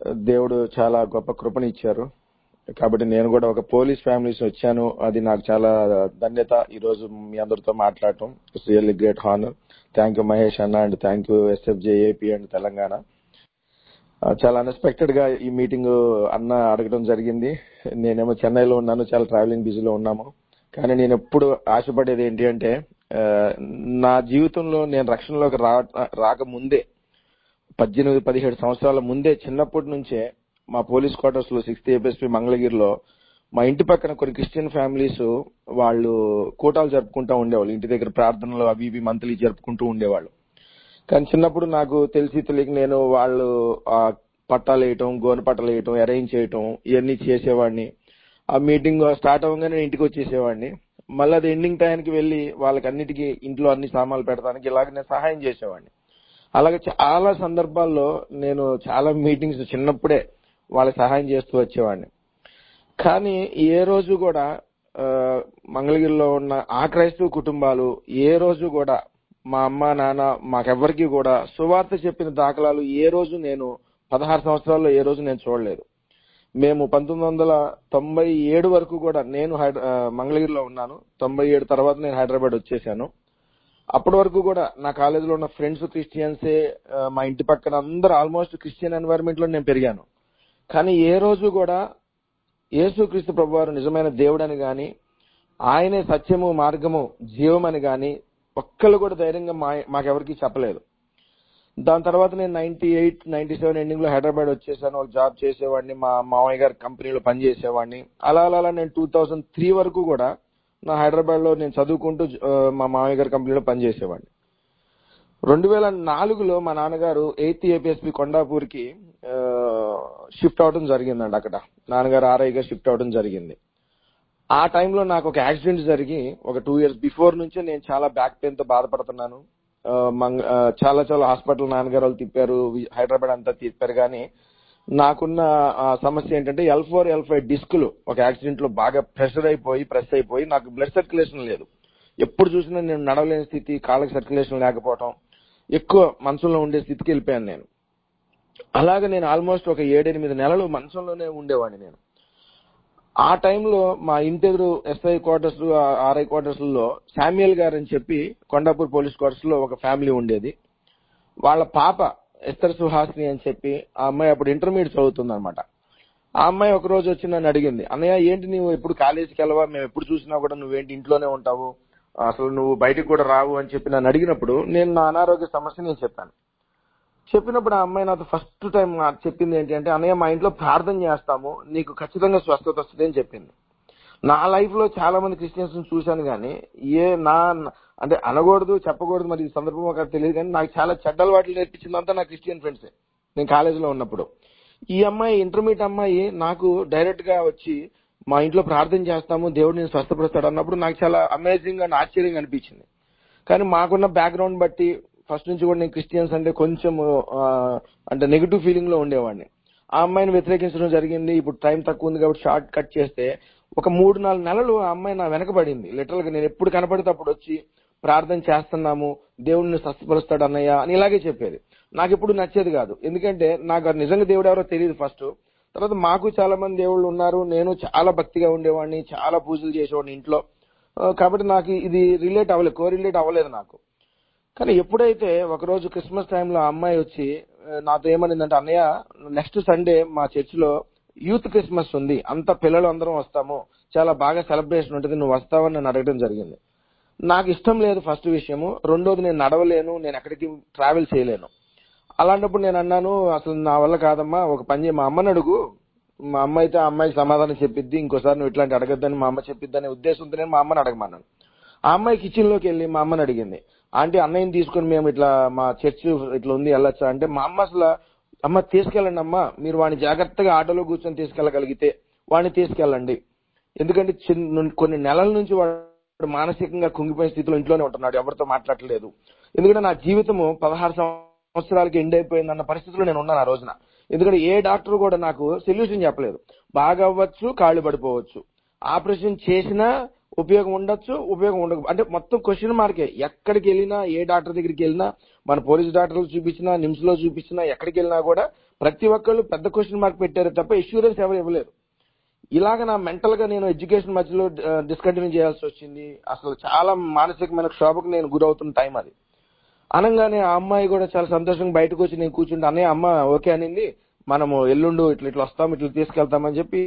దేవుడు చాలా గొప్ప కృపనిచ్చారు కాబట్టి నేను కూడా ఒక పోలీస్ ఫ్యామిలీస్ వచ్చాను అది నాకు చాలా ధన్యత ఈ రోజు మీ అందరితో మాట్లాడటం it's really great honour thank you Mahesh అన్న and thank you SFJ AP and Telangana ఆ, చాలా అన్ఎక్స్పెక్టెడ్ గా ఈ మీటింగ్ అన్న అడగడం జరిగింది నేనేమో చెన్నైలో ఉన్నాను చాలా ట్రావెలింగ్ బిజీలో ఉన్నాము కానీ నేను ఎప్పుడు ఆశపడేది ఏంటి అంటే ఆ, నా జీవితంలో నేను రక్షణలోకి రా రాకముందే పద్దెనిమిది పదిహేడు సంవత్సరాల ముందే చిన్నప్పటి నుంచే మా పోలీస్ క్వార్టర్స్ లో సిక్స్త్ ఏపీఎస్పీ మంగళగిరిలో మా ఇంటి పక్కన కొన్ని క్రిస్టియన్ ఫ్యామిలీస్ వాళ్ళు కూటాలు జరుపుకుంటూ ఉండేవాళ్ళు ఇంటి దగ్గర ప్రార్థనలు అవి ఇవి మంత్లీ జరుపుకుంటూ ఉండేవాళ్ళు కానీ చిన్నప్పుడు నాకు తెలిసి తెలియక నేను వాళ్ళు ఆ పట్టాలు వేయటం గోనె పట్టాలు వేయటం అరేంజ్ చేయటం ఇవన్నీ చేసేవాడిని ఆ మీటింగ్ స్టార్ట్ అవ్వగానే నేను ఇంటికి వచ్చేసేవాడిని మళ్ళీ అది ఎండింగ్ టైంకి వెళ్ళి వాళ్ళకి అన్నిటికీ ఇంట్లో అన్ని సామాన్లు పెడతానికి ఇలాగ నేను సహాయం చేసేవాడిని అలాగే చాలా సందర్భాల్లో నేను చాలా మీటింగ్స్ చిన్నప్పుడే వాళ్ళకి సహాయం చేస్తూ వచ్చేవాడిని కానీ ఏ రోజు కూడా ఆ, మంగళగిరిలో ఉన్న ఆ క్రైస్తవ కుటుంబాలు ఏ రోజు కూడా మా అమ్మ నాన్న మాకెవ్వరికి కూడా సువార్త చెప్పిన దాఖలాలు ఏ రోజు నేను పదహారు సంవత్సరాల్లో ఏ రోజు నేను చూడలేదు మేము పంతొమ్మిది వందల తొంభై ఏడు వరకు కూడా నేను హైద- ఆ, మంగళగిరిలో ఉన్నాను తొంభై ఏడు తర్వాత నేను హైదరాబాద్ వచ్చేసాను అప్పటి వరకు కూడా నా కాలేజీలో ఉన్న ఫ్రెండ్స్ క్రిస్టియన్సే ఆ, మా ఇంటి పక్కన అందరూ ఆల్మోస్ట్ క్రిస్టియన్ ఎన్వైరన్మెంట్ లో నేను పెరిగాను కానీ ఏ రోజు కూడా యేసుక్రీస్తు ప్రభువారు నిజమైన దేవుడని గాని ఆయనే సత్యము మార్గము జీవమని గాని ఒక్కళ్ళు కూడా ధైర్యంగా మా మాకెవరికి చెప్పలేదు దాని తర్వాత నేను ninety eight ninety seven ending లో హైదరాబాద్ వచ్చేసాను ఒక జాబ్ చేసేవాడిని మా మామయ్య గారి కంపెనీలో పనిచేసేవాడిని అలా అలా అలా నేను టూ థౌజండ్ త్రీ వరకు కూడా నా హైదరాబాద్ లో నేను చదువుకుంటూ ఆ, మా మామయ్య గారి కంపెనీలో పనిచేసేవాడిని రెండు వేల నాలుగులో మా నాన్నగారు ఎయిత్ ఏపీఎస్పీ కొండాపూర్కి షిఫ్ట్ అవడం జరిగిందండి అక్కడ నాన్నగారు ఆర్ఐగా షిఫ్ట్ అవడం జరిగింది ఆ టైంలో నాకు ఒక యాక్సిడెంట్ జరిగి ఒక టూ ఇయర్స్ బిఫోర్ నుంచే నేను చాలా బ్యాక్ పెయిన్ తో బాధపడుతున్నాను ఆ, మంగ- ఆ, చాలా చాలా హాస్పిటల్ నాన్నగారు వాళ్ళు తిప్పారు వి- హైదరాబాద్ అంతా తిప్పారు కానీ నాకున్న ఆ సమస్య ఏంటంటే ఎల్ ఫోర్ ఎల్ ఫైవ్ డిస్కులు ఒక యాక్సిడెంట్ లో బాగా ప్రెషర్ అయిపోయి ప్రెస్ అయిపోయి నాకు బ్లడ్ సర్క్యులేషన్ లేదు ఎప్పుడు చూసినా నేను నడవలేని స్థితి కాళ్ళకి సర్క్యులేషన్ లేకపోవటం ఎక్కువ మనసులో ఉండే స్థితికి వెళ్ళిపోయాను నేను అలాగే నేను ఆల్మోస్ట్ ఒక ఏడెనిమిది నెలలు మంచంలోనే ఉండేవాడిని నేను ఆ టైంలో మా ఇంటి ఎదురు ఎస్ఐ క్వార్టర్స్ ఆర్ఐ క్వార్టర్స్ లో శామ్యుయల్ గారు అని చెప్పి కొండాపూర్ పోలీస్ క్వార్టర్స్ లో ఒక ఫ్యామిలీ ఉండేది వాళ్ళ పాప ఎస్తర్ సుహాసిని అని చెప్పి ఆ అమ్మాయి అప్పుడు ఇంటర్మీడియట్ చదువుతుంది అనమాట ఆ అమ్మాయి ఒక రోజు వచ్చి నన్ను అడిగింది అన్నయ్య ఏంటి నువ్వు ఎప్పుడు కాలేజీకి వెళ్ళవా మేము ఎప్పుడు చూసినా కూడా నువ్వేంటి ఇంట్లోనే ఉంటావు అసలు నువ్వు బయటికి కూడా రావు అని చెప్పి నన్ను అడిగినప్పుడు నేను నా అనారోగ్య సమస్య నేను చెప్పాను చెప్పినప్పుడు ఆ అమ్మాయి నాతో ఫస్ట్ టైం నాకు చెప్పింది ఏంటి అంటే అన్నయ్య మా ఇంట్లో ప్రార్థన చేస్తాము నీకు ఖచ్చితంగా స్వస్థత వస్తుంది అని చెప్పింది నా లైఫ్ లో చాలా మంది క్రిస్టియన్స్ చూశాను కానీ ఏ నా అంటే అనకూడదు చెప్పకూడదు మరి ఈ సందర్భం ఒక తెలియదు కానీ నాకు చాలా చెడ్డ అలవాట్లు నేర్పించిందంతా నా క్రిస్టియన్ ఫ్రెండ్సే నేను కాలేజీలో ఉన్నప్పుడు ఈ అమ్మాయి ఇంటర్మీడియట్ అమ్మాయి నాకు డైరెక్ట్ గా వచ్చి మా ఇంట్లో ప్రార్థన చేస్తాము దేవుడు నేను స్వస్థపరుస్తాడు అన్నప్పుడు నాకు చాలా అమేజింగ్ అండ్ ఆశ్చర్యంగా అనిపించింది కానీ మాకున్న బ్యాక్గ్రౌండ్ బట్టి ఫస్ట్ నుంచి కూడా నేను క్రిస్టియన్స్ అంటే కొంచెం ఆ, అంటే నెగిటివ్ ఫీలింగ్ లో ఉండేవాడిని ఆ అమ్మాయిని వ్యతిరేకించడం జరిగింది ఇప్పుడు టైం తక్కువ ఉంది కాబట్టి షార్ట్ కట్ చేస్తే ఒక మూడు నాలుగు నెలలు ఆ అమ్మాయి నా వెనకబడింది లిటరల్ గా నేను ఎప్పుడు కనపడితే అప్పుడు వచ్చి ప్రార్థన చేస్తున్నాము దేవుడిని స్వస్థపరుస్తాడు అన్నయ్య అని ఇలాగే చెప్పేది నాకు ఎప్పుడు నచ్చేది కాదు ఎందుకంటే నాకు అది నిజంగా దేవుడు ఎవరో తెలియదు ఫస్ట్ తర్వాత మాకు చాలా మంది దేవుళ్ళు ఉన్నారు నేను చాలా భక్తిగా ఉండేవాడిని చాలా పూజలు చేసేవాడిని ఇంట్లో ఆ, కాబట్టి నాకు ఇది రిలేట్ అవ్వలేదు కో రిలేట్ అవ్వలేదు నాకు కానీ ఎప్పుడైతే ఒకరోజు క్రిస్మస్ టైంలో ఆ అమ్మాయి వచ్చి ఆ, నాతో ఏమనిందంటే అన్నయ్య నెక్స్ట్ సండే మా చర్చిలో యూత్ క్రిస్మస్ ఉంది అంత పిల్లలు అందరం వస్తాము చాలా బాగా సెలబ్రేషన్ ఉంటుంది నువ్వు వస్తావని నన్ను అడగడం జరిగింది నాకు ఇష్టం లేదు ఫస్ట్ విషయము రెండోది నేను నడవలేను నేను ఎక్కడికి ట్రావెల్ చేయలేను అలాంటప్పుడు నేను అన్నాను అసలు నా వల్ల కాదమ్మా ఒక పని చేయి మా అమ్మని అడుగు మా అమ్మ అయితే ఆ అమ్మాయికి సమాధానం చెప్పిద్ది ఇంకోసారి నువ్వు ఇట్లాంటి అడగద్దని మా అమ్మ చెప్పిద్దనే ఉద్దేశంతో నేను మా అమ్మని అడగమన్నాను ఆ అమ్మాయి కిచెన్ లోకి వెళ్ళి మా అమ్మని అడిగింది ఆంటీ అన్నయ్యని తీసుకొని మేము ఇట్లా మా చర్చ్ ఇట్లా ఉంది వెళ్ళొచ్చా అంటే మా అమ్మ అసలు అమ్మ తీసుకెళ్ళండి అమ్మా మీరు వాడిని జాగ్రత్తగా ఆటోలో కూర్చొని తీసుకెళ్ళగలిగితే వాడిని తీసుకెళ్ళండి ఎందుకంటే చిన్న కొన్ని నెలల నుంచి వాడు మానసికంగా కుంగిపోయిన స్థితిలో ఇంట్లోనే ఉంటున్నాడు ఎవరితో మాట్లాడలేదు ఎందుకంటే నా జీవితము పదహారు సంవత్సరాలకి ఎండ్ అయిపోయింది అన్న పరిస్థితిలో నేను ఉన్నాను ఆ రోజున ఎందుకంటే ఏ డాక్టర్ కూడా నాకు సొల్యూషన్ చెప్పలేదు బాగా అవ్వచ్చు కాళ్ళు పడిపోవచ్చు ఆపరేషన్ చేసినా ఉపయోగం ఉండొచ్చు ఉపయోగం ఉండక అంటే మొత్తం క్వశ్చన్ మార్కే ఎక్కడికి వెళ్ళినా ఏ డాక్టర్ దగ్గరికి వెళ్ళినా మన పోలీస్ డాక్టర్లు చూపించినా నిమ్స్ లో చూపించినా ఎక్కడికి వెళ్ళినా కూడా ప్రతి ఒక్కళ్ళు పెద్ద క్వశ్చన్ మార్క్ పెట్టారు తప్ప ఇష్యూరెన్స్ ఎవరు ఇవ్వలేరు ఇలాగ నా మెంటల్ గా నేను ఎడ్యుకేషన్ మధ్యలో డిస్కంటిన్యూ చేయాల్సి వచ్చింది అసలు చాలా మానసికమైన క్షోభకు నేను గురవుతున్న టైం అది అనగానే ఆ అమ్మాయి కూడా చాలా సంతోషంగా బయటకు వచ్చి నేను కూర్చుంటే అన్నయ్య అమ్మ ఓకే అనింది మనము ఎల్లుండు ఇట్లా ఇట్లా వస్తాం ఇట్లా తీసుకెళ్తామని చెప్పి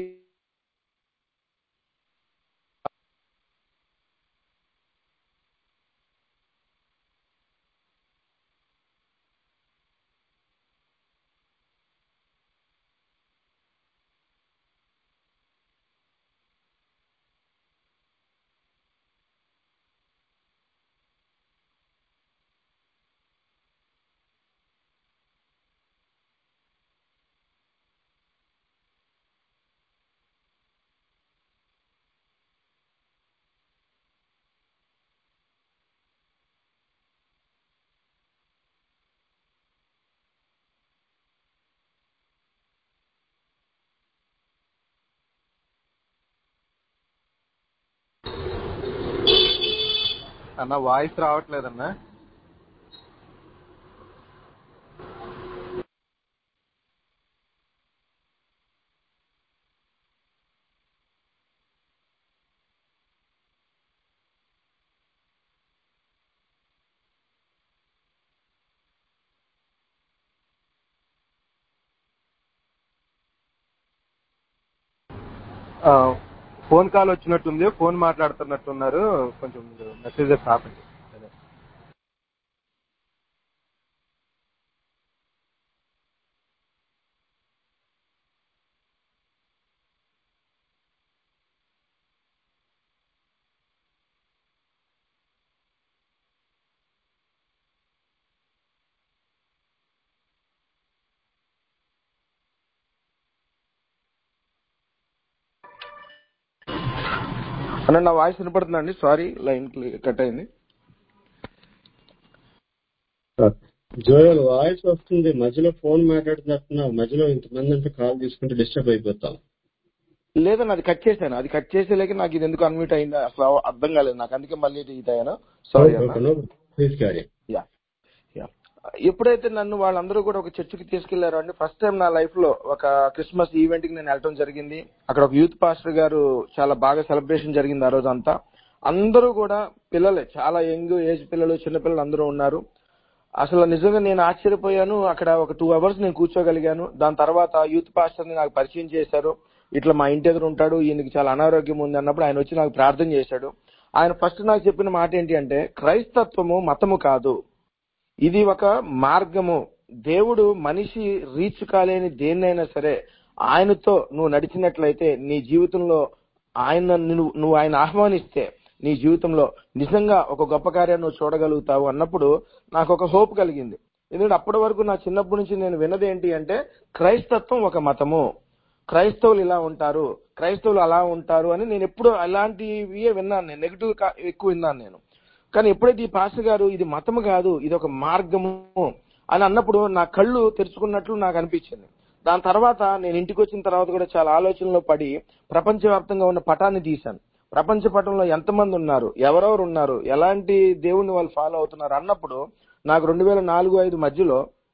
అన్న వాయిస్ రావట్లేదన్నా ఆ, ఫోన్ కాల్ వచ్చినట్టుంది ఫోన్ మాట్లాడుతున్నట్టున్నారు కొంచెం మెసేజెస్ ఆపండి అదే. అన్న నా వాయిస్ వినపడుతుందండి సారీ లైన్ కట్ అయింది జోయల్ వాయిస్ వస్తుంది మధ్యలో ఫోన్ మాట్లాడుతున్నట్టున్నావు మధ్యలో ఇంతమంది అంటే కాల్ తీసుకుంటే డిస్టర్బ్ అయిపోతాం లేదన్న అది కట్ చేశాను అది కట్ చేసేలేక నాకు ఇది ఎందుకు అన్మ్యూట్ అయిందో అసలు అర్థం కాలేదు నాకు అందుకే మళ్ళీ ఇది అయ్యాను సారీ అన్న ప్లీజ్ క్యారీ యా యా ఎప్పుడైతే నన్ను వాళ్ళందరూ కూడా ఒక చర్చికి తీసుకెళ్లారో అండి ఫస్ట్ టైం నా లైఫ్ లో ఒక క్రిస్మస్ ఈవెంట్ కి నేను వెళ్ళటం జరిగింది అక్కడ ఒక యూత్ పాస్టర్ గారు చాలా బాగా సెలబ్రేషన్ జరిగింది ఆ రోజు అంతా అందరూ కూడా పిల్లలే చాలా యంగ్ ఏజ్ పిల్లలు చిన్న పిల్లలు అందరూ ఉన్నారు అసలు నిజంగా నేను ఆశ్చర్యపోయాను అక్కడ ఒక టూ అవర్స్ నేను కూర్చోగలిగాను దాని తర్వాత యూత్ పాస్టర్ ని నాకు పరిచయం చేశారు ఇట్లా మా ఇంటి ఎదురు ఉంటాడు ఈయనకి చాలా అనారోగ్యం ఉంది అన్నప్పుడు ఆయన వచ్చి నాకు ప్రార్థన చేశాడు ఆయన ఫస్ట్ నాకు చెప్పిన మాట ఏంటి అంటే క్రైస్తత్వము మతము కాదు ఇది ఒక మార్గము దేవుడు మనిషి రీచ్ కాలేని దేన్నైనా సరే ఆయనతో నువ్వు నడిచినట్లయితే నీ జీవితంలో ఆయన నువ్వు నువ్వు ఆయన ఆహ్వానిస్తే నీ జీవితంలో నిజంగా ఒక గొప్ప కార్యాన్ని నువ్వు చూడగలుగుతావు అన్నప్పుడు నాకు ఒక హోప్ కలిగింది ఎందుకంటే అప్పటి వరకు నా చిన్నప్పటి నుంచి నేను విన్నది ఏంటి అంటే క్రైస్తత్వం ఒక మతము క్రైస్తవులు ఇలా ఉంటారు క్రైస్తవులు అలా ఉంటారు అని నేను ఎప్పుడు అలాంటివి విన్నాను నేను నెగిటివ్ ఎక్కువ విన్నాను నేను కానీ ఎప్పుడైతే ఈ పాస్టర్ గారు ఇది మతము కాదు ఇది ఒక మార్గము అని అన్నప్పుడు నా కళ్ళు తెరుచుకున్నట్లు నాకు అనిపించింది దాని తర్వాత నేను ఇంటికి వచ్చిన తర్వాత కూడా చాలా ఆలోచనలో పడి ప్రపంచవ్యాప్తంగా ఉన్న పటాన్ని తీశాను ప్రపంచ పటంలో ఎంతమంది ఉన్నారు ఎవరెవరు ఉన్నారు ఎలాంటి దేవుణ్ణి వాళ్ళు ఫాలో అవుతున్నారు అన్నప్పుడు నాకు రెండు వేల నాలుగు ఐదు మధ్యలో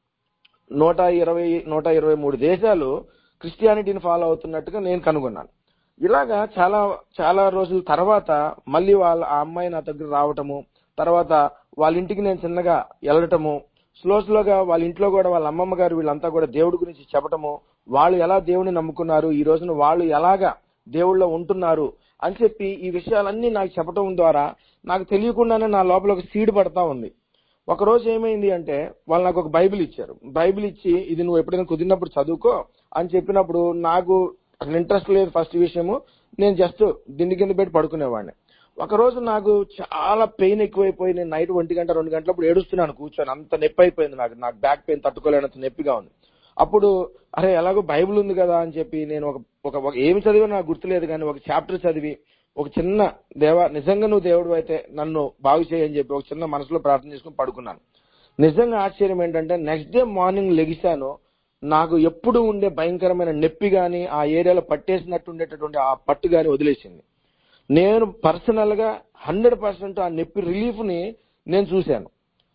నూట ఇరవై నూట ఇరవై మూడు దేశాలు క్రిస్టియానిటీని ఫాలో అవుతున్నట్టుగా నేను కనుగొన్నాను ఇలాగా చాలా చాలా రోజుల తర్వాత మళ్ళీ వాళ్ళ ఆ అమ్మాయి నా దగ్గర రావటము తర్వాత వాళ్ళ ఇంటికి నేను చిన్నగా వెళ్ళటము స్లో స్లోగా వాళ్ళ ఇంట్లో కూడా వాళ్ళ అమ్మమ్మ గారు వీళ్ళంతా కూడా దేవుడి గురించి చెప్పటము వాళ్ళు ఎలా దేవుడిని నమ్ముకున్నారు ఈ రోజున వాళ్ళు ఎలాగా దేవుళ్ళో ఉంటున్నారు అని చెప్పి ఈ విషయాలన్నీ నాకు చెప్పడం ద్వారా నాకు తెలియకుండానే నా లోపల ఒక సీడ్ పడతా ఉంది ఒక రోజు ఏమైంది అంటే వాళ్ళు నాకు ఒక బైబిల్ ఇచ్చారు బైబిల్ ఇచ్చి ఇది నువ్వు ఎప్పుడైనా కుదిరినప్పుడు చదువుకో అని చెప్పినప్పుడు నాకు అసలు ఇంట్రెస్ట్ లేదు ఫస్ట్ విషయము నేను జస్ట్ దిండి కింద పెట్టి పడుకునేవాడిని ఒక రోజు నాకు చాలా పెయిన్ ఎక్కువైపోయి నేను నైట్ ఒంటి గంట రెండు గంటలప్పుడు ఏడుస్తున్నాను కూర్చొని అంత నొప్పి అయిపోయింది నాకు నాకు బ్యాక్ పెయిన్ తట్టుకోలేనంత నొప్పిగా ఉంది అప్పుడు అరే ఎలాగో బైబిల్ ఉంది కదా అని చెప్పి నేను ఒక ఒక ఒక ఏమి చదివో నాకు గుర్తులేదు కానీ ఒక చాప్టర్ చదివి ఒక చిన్న దేవ నిజంగా నువ్వు దేవుడు అయితే నన్ను బాగు చేయని చెప్పి ఒక చిన్న మనసులో ప్రార్థన చేసుకుని పడుకున్నాను నిజంగా ఆశ్చర్యం ఏంటంటే నెక్స్ట్ డే మార్నింగ్ లెగిశాను నాకు ఎప్పుడు ఉండే భయంకరమైన నొప్పి గాని ఆ ఏరియాలో పట్టేసినట్టు ఉండేటటువంటి ఆ పట్టు గాని వదిలేసింది నేను పర్సనల్ గా హండ్రెడ్ పర్సెంట్ ఆ నొప్పి రిలీఫ్ ని నేను చూశాను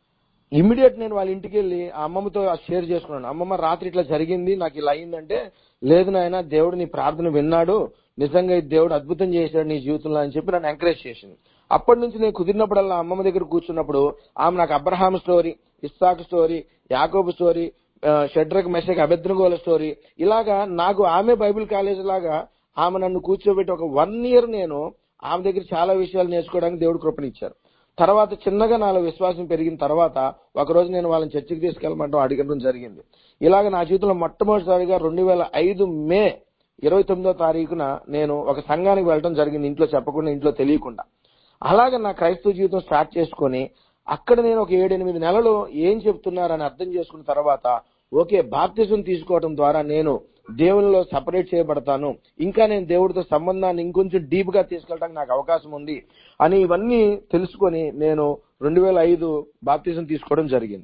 ఇమ్మీడియట్ నేను వాళ్ళ ఇంటికి వెళ్ళి ఆ అమ్మమ్మతో షేర్ చేసుకున్నాను అమ్మమ్మ రాత్రి ఇట్లా జరిగింది నాకు ఇలా అయిందంటే లేదు నాయన దేవుడు నీ ప్రార్థన విన్నాడు నిజంగా ఈ దేవుడు అద్భుతం చేశాడు నీ జీవితంలో అని చెప్పి నన్ను ఎంకరేజ్ చేసింది అప్పటి నుంచి నేను కుదిరినప్పుడల్లా అమ్మమ్మ దగ్గర కూర్చున్నప్పుడు ఆమె నాకు అబ్రహాం స్టోరీ ఇస్సాక్ స్టోరీ యాకోబు స్టోరీ షడ్రక్ మెషక్ అభెద్రగోల స్టోరీ ఇలాగా నాకు ఆమె బైబిల్ కాలేజ్ లాగా ఆమె నన్ను కూర్చోబెట్టి ఒక వన్ ఇయర్ నేను ఆమె దగ్గర చాలా విషయాలు నేర్చుకోవడానికి దేవుడు కృపనిచ్చారు తర్వాత చిన్నగా నాలో విశ్వాసం పెరిగిన తర్వాత ఒక రోజు నేను వాళ్ళని చర్చికి తీసుకెళ్ళమంటాం అడగడం జరిగింది ఇలాగ నా జీవితంలో మొట్టమొదటిసారిగా రెండు వేల ఐదు మే ఇరవై తొమ్మిదో తారీఖున నేను ఒక సంఘానికి వెళ్ళడం జరిగింది ఇంట్లో చెప్పకుండా ఇంట్లో తెలియకుండా అలాగే నా క్రైస్తవ జీవితం స్టార్ట్ చేసుకొని అక్కడ నేను ఒక ఏడెనిమిది నెలలు ఏం చెప్తున్నారని అర్థం చేసుకున్న తర్వాత ఓకే బాప్తిజం తీసుకోవడం ద్వారా నేను దేవునిలో సపరేట్ చేయబడతాను ఇంకా నేను దేవుడితో సంబంధాన్ని ఇంకొంచెం డీప్ గా తీసుకెళ్ళడానికి నాకు అవకాశం ఉంది అని ఇవన్నీ తెలుసుకొని నేను రెండు వేల ఐదు బాప్తిజం తీసుకోవడం జరిగింది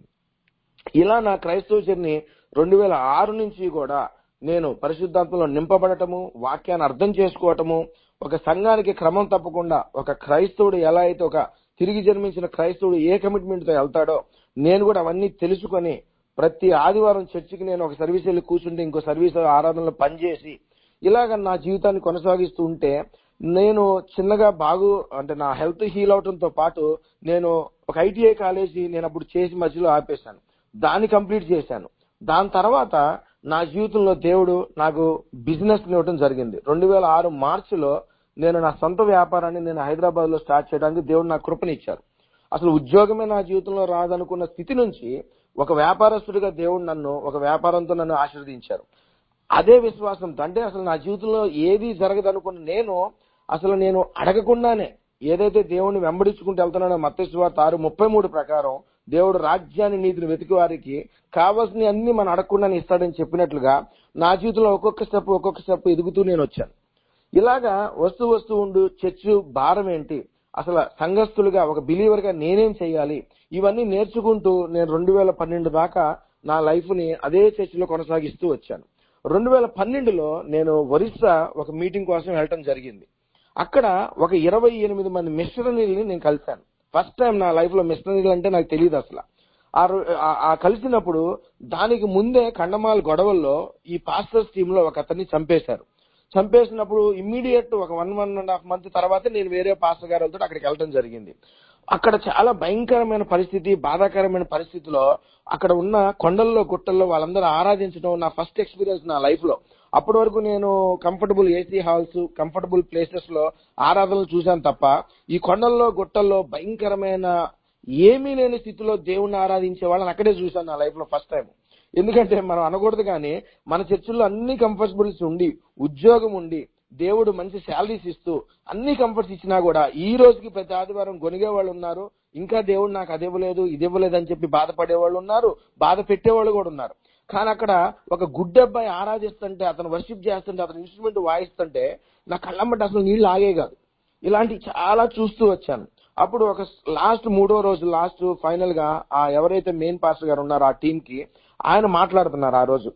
ఇలా నా క్రైస్తవ జర్నీ రెండు వేల ఆరు నుంచి కూడా నేను పరిశుద్ధాత్మలో నింపబడటము వాక్యాన్ని అర్థం చేసుకోవటము ఒక సంఘానికి క్రమం తప్పకుండా ఒక క్రైస్తవుడు ఎలా అయితే ఒక తిరిగి జన్మించిన క్రైస్తవుడు ఏ కమిట్మెంట్ తో వెళ్తాడో నేను కూడా అవన్నీ తెలుసుకొని ప్రతి ఆదివారం చర్చికి నేను ఒక సర్వీస్ వెళ్ళి కూర్చుంటే ఇంకో సర్వీస్ ఆరాధనలో పనిచేసి ఇలాగ నా జీవితాన్ని కొనసాగిస్తూ ఉంటే నేను చిన్నగా బాగు అంటే నా హెల్త్ హీల్ అవడంతో పాటు నేను ఒక ఐటీఐ కాలేజీ నేను అప్పుడు చేసి మధ్యలో ఆపేశాను దాన్ని కంప్లీట్ చేశాను దాని తర్వాత నా జీవితంలో దేవుడు నాకు బిజినెస్ ఇవ్వడం జరిగింది రెండు వేల ఆరు మార్చిలో నేను నా సొంత వ్యాపారాన్ని నేను హైదరాబాద్ లో స్టార్ట్ చేయడానికి దేవుడు నాకు కృపనిచ్చారు అసలు ఉద్యోగమే నా జీవితంలో రాదనుకున్న స్థితి నుంచి ఒక వ్యాపారస్తుడిగా దేవుడు నన్ను ఒక వ్యాపారంతో నన్ను ఆశీర్వదించారు అదే విశ్వాసంతో అంటే అసలు నా జీవితంలో ఏది జరగదనుకున్న నేను అసలు నేను అడగకుండానే ఏదైతే దేవుణ్ణి వెంబడించుకుంటూ వెళ్తున్నానో మత్స్వార్త ఆరు ముప్పై మూడు ప్రకారం దేవుడు రాజ్యాన్ని నీతిని వెతికి వారికి కావాల్సిన అన్ని మనం అడగకుండానే ఇస్తాడని చెప్పినట్లుగా నా జీవితంలో ఒక్కొక్క స్టెప్ ఒక్కొక్క స్టెప్ ఎదుగుతూ నేను వచ్చాను ఇలాగా వస్తూ వస్తూ ఉండు చర్చు భారం ఏంటి అసలు సంఘస్థులుగా ఒక బిలీవర్ గా నేనేం చేయాలి ఇవన్నీ నేర్చుకుంటూ నేను రెండు వేల పన్నెండు దాకా నా లైఫ్ ని అదే చర్చిలో కొనసాగిస్తూ వచ్చాను రెండు వేల పన్నెండులో నేను ఒరిస్సా ఒక మీటింగ్ కోసం వెళ్ళటం జరిగింది అక్కడ ఒక ఇరవై ఎనిమిది మంది మిషనరీలని నేను కలిశాను ఫస్ట్ టైం నా లైఫ్ లో మిషనరీలు అంటే నాకు తెలియదు అసలు ఆ రో- ఆ- ఆ కలిసినప్పుడు దానికి ముందే కండమాల గొడవల్లో ఈ పాస్టర్స్ టీమ్ లో ఒక అతన్ని చంపేశారు చంపేసినప్పుడు ఇమ్మీడియట్ ఒక one one and half month తర్వాత నేను వేరే పాస్టర్ గారితో అక్కడికి వెళ్ళడం జరిగింది అక్కడ చాలా భయంకరమైన పరిస్థితి బాధాకరమైన పరిస్థితిలో అక్కడ ఉన్న కొండల్లో గుట్టల్లో వాళ్ళందరూ ఆరాధించడం నా ఫస్ట్ ఎక్స్పీరియన్స్ నా లైఫ్ లో అప్పటి వరకు నేను comfortable AC halls comfortable places లో ఆరాధనలు చూశాను తప్ప ఈ కొండల్లో గుట్టల్లో భయంకరమైన ఏమీ లేని స్థితిలో దేవుణ్ణి ఆరాధించే వాళ్ళని అక్కడే చూశాను నా లైఫ్ లో ఫస్ట్ టైం ఎందుకంటే మనం అనకూడదు కానీ మన చర్చిల్లో అన్ని కంఫర్టబుల్స్ ఉండి ఉద్యోగం ఉండి దేవుడు మంచి శాలరీస్ ఇస్తూ అన్ని కంఫర్ట్స్ ఇచ్చినా కూడా ఈ రోజుకి ప్రతి ఆదివారం గొనిగే వాళ్ళు ఉన్నారు ఇంకా దేవుడు నాకు అది ఇవ్వలేదు ఇది ఇవ్వలేదు అని చెప్పి బాధపడే వాళ్ళు ఉన్నారు బాధ పెట్టేవాళ్ళు కూడా ఉన్నారు కానీ అక్కడ ఒక గుడ్ అబ్బాయి ఆరాధిస్తుంటే అతను వర్షిప్ చేస్తుంటే అతను ఇన్స్ట్రుమెంట్ వాయిస్తుంటే నా కళ్ళమ్మటి అసలు నీళ్లు ఆగే కాదు ఇలాంటి చాలా చూస్తూ వచ్చాను అప్పుడు ఒక లాస్ట్ మూడో రోజు లాస్ట్ ఫైనల్ గా ఆ ఎవరైతే మెయిన్ పాస్టర్ గారు ఉన్నారో ఆ టీం కి ఆయన మాట్లాడుతున్నారు ఆ రోజు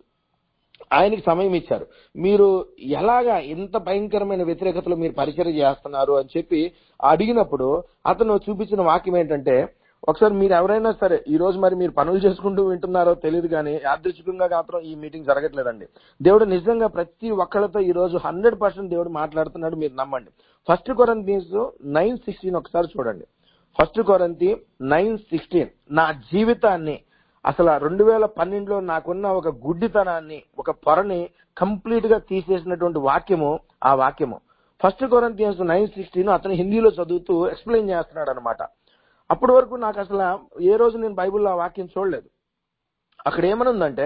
ఆయనకి సమయం ఇచ్చారు మీరు ఎలాగా ఇంత భయంకరమైన వ్యతిరేకతలో మీరు పరిచయం చేస్తున్నారు అని చెప్పి అడిగినప్పుడు అతను చూపించిన వాక్యం ఏంటంటే ఒకసారి మీరు ఎవరైనా సరే ఈ రోజు మరి మీరు పనులు చేసుకుంటూ వింటున్నారో తెలియదు కానీ యాదృచ్ఛికంగా మాత్రం ఈ మీటింగ్ జరగట్లేదండి దేవుడు నిజంగా ప్రతి ఒక్కళ్ళతో ఈ రోజు హండ్రెడ్ పర్సెంట్ దేవుడు మాట్లాడుతున్నాడు మీరు నమ్మండి ఫస్ట్ కొరంతీన్స్ నైన్ సిక్స్టీన్ ఒకసారి చూడండి ఫస్ట్ కొరంతి నైన్ సిక్స్టీన్ నా జీవితాన్ని అసలు రెండు వేల పన్నెండులో నాకున్న ఒక గుడ్డితనాన్ని ఒక పొరని కంప్లీట్ గా తీసేసినటువంటి వాక్యము ఆ వాక్యము ఫస్ట్ కొరంతియన్స్ నైన్ సిక్స్టీన్ అతను హిందీలో చదువుతూ ఎక్స్ప్లెయిన్ చేస్తున్నాడు అనమాట అప్పటి వరకు నాకు అసలు ఏ రోజు నేను బైబిల్లో ఆ వాక్యం చూడలేదు అక్కడ ఏమనుందంటే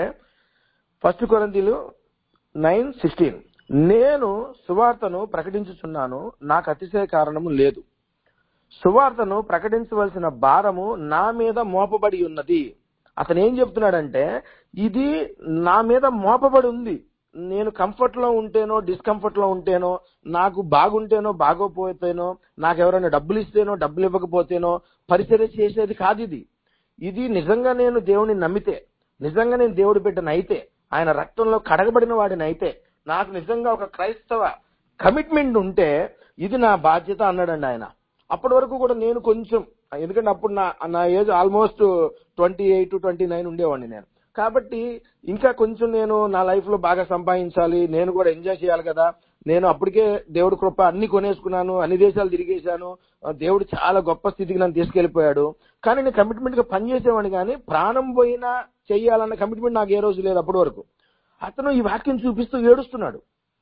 ఫస్ట్ కొరంతీలు నైన్ సిక్స్టీన్ నేను సువార్తను ప్రకటించుచున్నాను నాకు అతిశయ కారణము లేదు సువార్తను ప్రకటించవలసిన భారము నా మీద మోపబడి ఉన్నది అతను ఏం చెప్తున్నాడంటే ఇది నా మీద మోపబడి ఉంది నేను కంఫర్ట్ లో ఉంటేనో డిస్కంఫర్ట్ లో ఉంటేనో నాకు బాగుంటేనో బాగోపోతేనో నాకు ఎవరైనా డబ్బులు ఇస్తేనో డబ్బులు ఇవ్వకపోతేనో పరిచర్య చేసేది కాదు ఇది ఇది నిజంగా నేను దేవుని నమ్మితే నిజంగా నేను దేవుడి బిడ్డను అయితే ఆయన రక్తంలో కడగబడిన వాడిని అయితే నాకు నిజంగా ఒక క్రైస్తవ కమిట్మెంట్ ఉంటే ఇది నా బాధ్యత అన్నాడండి ఆయన అప్పటి వరకు కూడా నేను కొంచెం ఎందుకంటే అప్పుడు నా నా age almost twenty eight twenty nine ఉండేవాడిని నేను కాబట్టి ఇంకా కొంచెం నేను నా లైఫ్ లో బాగా సంపాదించాలి నేను కూడా ఎంజాయ్ చేయాలి కదా నేను అప్పటికే దేవుడి కృప అన్ని కొనేసుకున్నాను అన్ని దేశాలు తిరిగేశాను ఆ, దేవుడు చాలా గొప్ప స్థితికి నన్ను తీసుకెళ్లిపోయాడు కానీ నేను కమిట్మెంట్ గా పనిచేసేవాడిని కానీ ప్రాణం పోయినా చెయ్యాలన్న కమిట్మెంట్ నాకు ఏ రోజు లేదు అప్పటి వరకు అతను ఈ వాక్యం చూపిస్తూ ఏడుస్తున్నాడు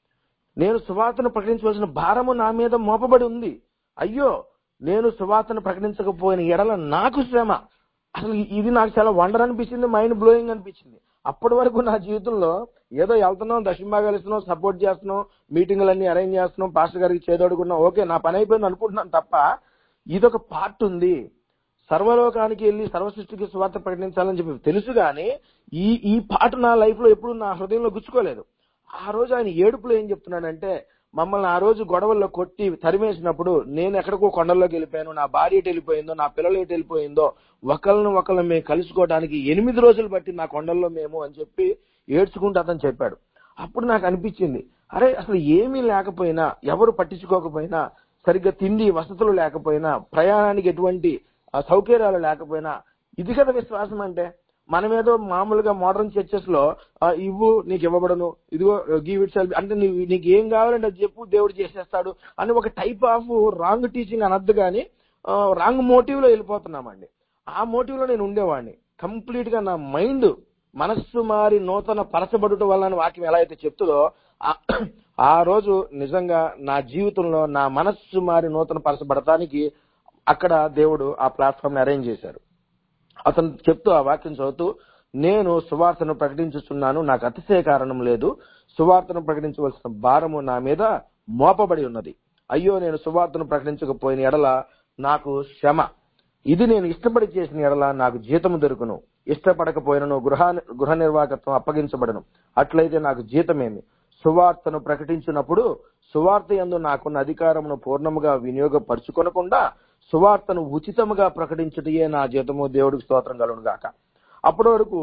నేను సువార్తను ప్రకటించవలసిన భారము నా మీద మోపబడి ఉంది అయ్యో నేను సువార్తను ప్రకటించకపోయిన ఎడల నాకు శ్రమ అసలు ఇది నాకు చాలా వండర్ అనిపించింది మైండ్ బ్లోయింగ్ అనిపించింది అప్పటి వరకు నా జీవితంలో ఏదో వెళ్తున్నాం దక్షిణ భాగాలు ఇస్తున్నాం సపోర్ట్ చేస్తున్నాం మీటింగులన్నీ అరేంజ్ చేస్తున్నాం పాస్టర్ గారికి చేదోడుకున్నాం ఓకే నా పని అయిపోయింది అనుకుంటున్నాను తప్ప ఇదొక పార్ట్ ఉంది సర్వలోకానికి వెళ్ళి సర్వసృష్టికి స్వార్థ ప్రకటించాలని చెప్పి తెలుసు గానీ ఈ ఈ పాట నా లైఫ్ లో ఎప్పుడు నా హృదయంలో గుచ్చుకోలేదు ఆ రోజు ఆయన ఏడుపులో ఏం చెప్తున్నాడంటే మమ్మల్ని ఆ రోజు గొడవల్లో కొట్టి తరిమేసినప్పుడు నేను ఎక్కడికో కొండల్లోకి వెళ్ళిపోయాను నా భార్య ఎటు వెళ్ళిపోయిందో నా పిల్లలు ఎటు వెళ్ళిపోయిందో ఒకళ్ళని ఒకళ్ళని మేము కలుసుకోవడానికి ఎనిమిది రోజులు బట్టి నా కొండల్లో మేము అని చెప్పి ఏడ్చుకుంటూ అతను చెప్పాడు అప్పుడు నాకు అనిపించింది అరే అసలు ఏమీ లేకపోయినా ఎవరు పట్టించుకోకపోయినా సరిగ్గా తిండి వసతులు లేకపోయినా ప్రయాణానికి ఎటువంటి ఆ, సౌకర్యాలు లేకపోయినా ఇది కదా విశ్వాసం అంటే మనమేదో మామూలుగా మోడర్న్ చర్చెస్ లో ఆ, ఇవ్వు నీకు ఇవ్వబడను ఇదిగో గివ్ ఇట్ సెల్ఫ్ అంటే నీవు నీకు ఏం కావాలంటే అది చెప్పు దేవుడు చేసేస్తాడు అని ఒక టైప్ ఆఫ్ రాంగ్ టీచింగ్ అనద్దు కానీ రాంగ్ మోటివ్ లో వెళ్ళిపోతున్నామండి ఆ మోటివ్ లో నేను ఉండేవాడిని కంప్లీట్ గా నా మైండ్ మనస్సు మారి నూతన పరచబడుట వల్ల అని వాక్యం ఎలా అయితే చెప్తుందో ఆ- ఆ రోజు నిజంగా నా జీవితంలో నా మనస్సు మారి నూతన పరచబడటానికి అక్కడ దేవుడు ఆ ప్లాట్ఫామ్ ని అరేంజ్ చేశారు అతను చెప్తూ ఆ వాక్యం చదువుతూ నేను సువార్తను ప్రకటించుచున్నాను నాకు అతిశయ కారణం లేదు సువార్తను ప్రకటించవలసిన భారము నా మీద మోపబడి ఉన్నది అయ్యో నేను సువార్తను ప్రకటించకపోయిన ఎడల నాకు శ్రమ ఇది నేను ఇష్టపడి చేసిన ఎడల నాకు జీతము దొరుకును ఇష్టపడకపోయినను గృహ గృహ నిర్వాహకత్వం అప్పగించబడను అట్లయితే నాకు జీతమేమి సువార్తను ప్రకటించినప్పుడు సువార్త యందు నాకున్న అధికారమును పూర్ణముగా వినియోగపరుచుకొనకుండా సువార్తను ఉచితముగా ప్రకటించుటయే నా జీతము దేవుడికి స్తోత్రం కలుగును గాక అప్పటి వరకు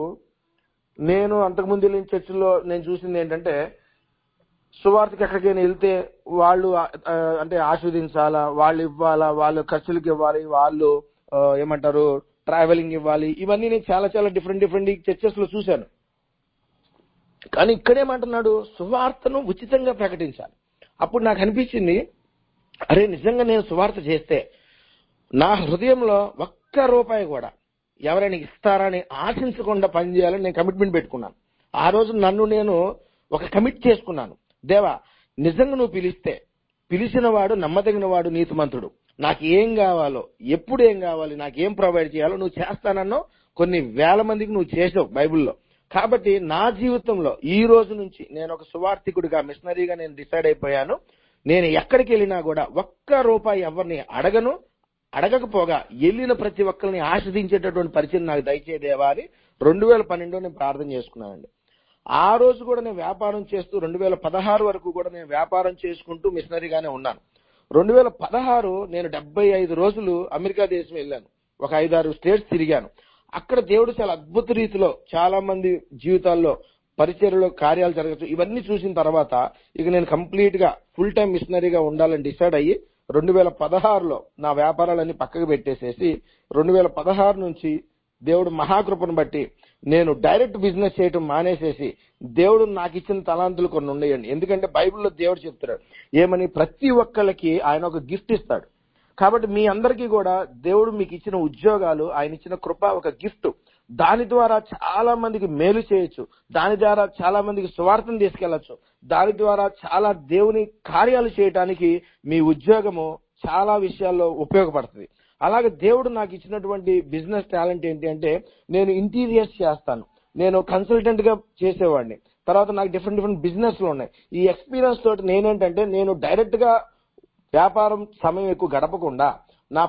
నేను అంతకుముందు వెళ్ళిన చర్చిలో నేను చూసింది ఏంటంటే సువార్తకి ఎక్కడికైనా వెళ్తే వాళ్ళు ఆ, అంటే ఆస్వాదించాలా వాళ్ళు ఇవ్వాలా వాళ్ళు ఖర్చులకు ఇవ్వాలి వాళ్ళు ఆ, ఏమంటారు ట్రావెలింగ్ ఇవ్వాలి ఇవన్నీ నేను చాలా చాలా డిఫరెంట్ డిఫరెంట్ చర్చెస్ లో చూశాను కానీ ఇక్కడేమంటున్నాడు సువార్తను ఉచితంగా ప్రకటించాలి అప్పుడు నాకు అనిపించింది అరే నిజంగా నేను సువార్త చేస్తే నా హృదయంలో ఒక్క రూపాయి కూడా ఎవరైనా ఇస్తారని ఆశించకుండా పనిచేయాలని నేను కమిట్మెంట్ పెట్టుకున్నాను ఆ రోజు నన్ను నేను ఒక కమిట్ చేసుకున్నాను దేవా నిజంగా నువ్వు పిలిస్తే పిలిచిన వాడు నమ్మదగిన వాడు నీతిమంతుడు నాకు ఏం కావాలో ఎప్పుడు ఏం కావాలి నాకు ఏం ప్రొవైడ్ చేయాలో నువ్వు చేస్తానన్నో కొన్ని వేల మందికి నువ్వు చేసావు బైబిల్లో కాబట్టి నా జీవితంలో ఈ రోజు నుంచి నేను ఒక సువార్థికుడిగా మిషనరీగా నేను డిసైడ్ అయిపోయాను నేను ఎక్కడికి వెళ్ళినా కూడా ఒక్క రూపాయి ఎవరిని అడగను అడగకపోగా వెళ్ళిన ప్రతి ఒక్కరిని ఆశ్రదించేటటువంటి పరిచయం నాకు దయచేదేవా అని రెండు వేల పన్నెండులో నేను ప్రార్థన చేసుకున్నానండి ఆ రోజు కూడా నేను వ్యాపారం చేస్తూ రెండు వేల పదహారు వరకు కూడా నేను వ్యాపారం చేసుకుంటూ మిషనరీగానే ఉన్నాను రెండు వేల పదహారు నేను డెబ్బై ఐదు రోజులు అమెరికా దేశం వెళ్ళాను ఒక ఐదారు స్టేట్స్ తిరిగాను అక్కడ దేవుడు చాలా అద్భుత రీతిలో చాలా మంది జీవితాల్లో పరిచయలో కార్యాలు జరగచ్చు ఇవన్నీ చూసిన తర్వాత ఇక నేను కంప్లీట్ గా ఫుల్ టైం మిషనరీగా ఉండాలని డిసైడ్ అయ్యి రెండు వేల పదహారులో నా వ్యాపారాలన్నీ పక్కకు పెట్టేసేసి రెండు వేల పదహారు నుంచి దేవుడు మహాకృపను బట్టి నేను డైరెక్ట్ బిజినెస్ చేయటం మానేసేసి దేవుడు నాకు ఇచ్చిన తలాంతులు కొన్ని ఉన్నాయండి ఎందుకంటే బైబిల్లో దేవుడు చెప్తున్నాడు ఏమని ప్రతి ఒక్కళ్ళకి ఆయన ఒక గిఫ్ట్ ఇస్తాడు కాబట్టి మీ అందరికీ కూడా దేవుడు మీకు ఇచ్చిన ఉద్యోగాలు ఆయన ఇచ్చిన కృప ఒక గిఫ్ట్ దాని ద్వారా చాలా మందికి మేలు చేయొచ్చు దాని ద్వారా చాలా మందికి స్వార్థం తీసుకెళ్లొచ్చు దాని ద్వారా చాలా దేవుని కార్యాలు చేయటానికి మీ ఉద్యోగము చాలా విషయాల్లో ఉపయోగపడుతుంది అలాగే దేవుడు నాకు ఇచ్చినటువంటి బిజినెస్ టాలెంట్ ఏంటి అంటే నేను ఇంటీరియర్స్ చేస్తాను నేను కన్సల్టెంట్ గా చేసేవాడిని తర్వాత నాకు డిఫరెంట్ డిఫరెంట్ బిజినెస్ లు ఉన్నాయి ఈ ఎక్స్పీరియన్స్ తోటి నేనేంటంటే నేను డైరెక్ట్ గా వ్యాపారం సమయం ఎక్కువ గడపకుండా నా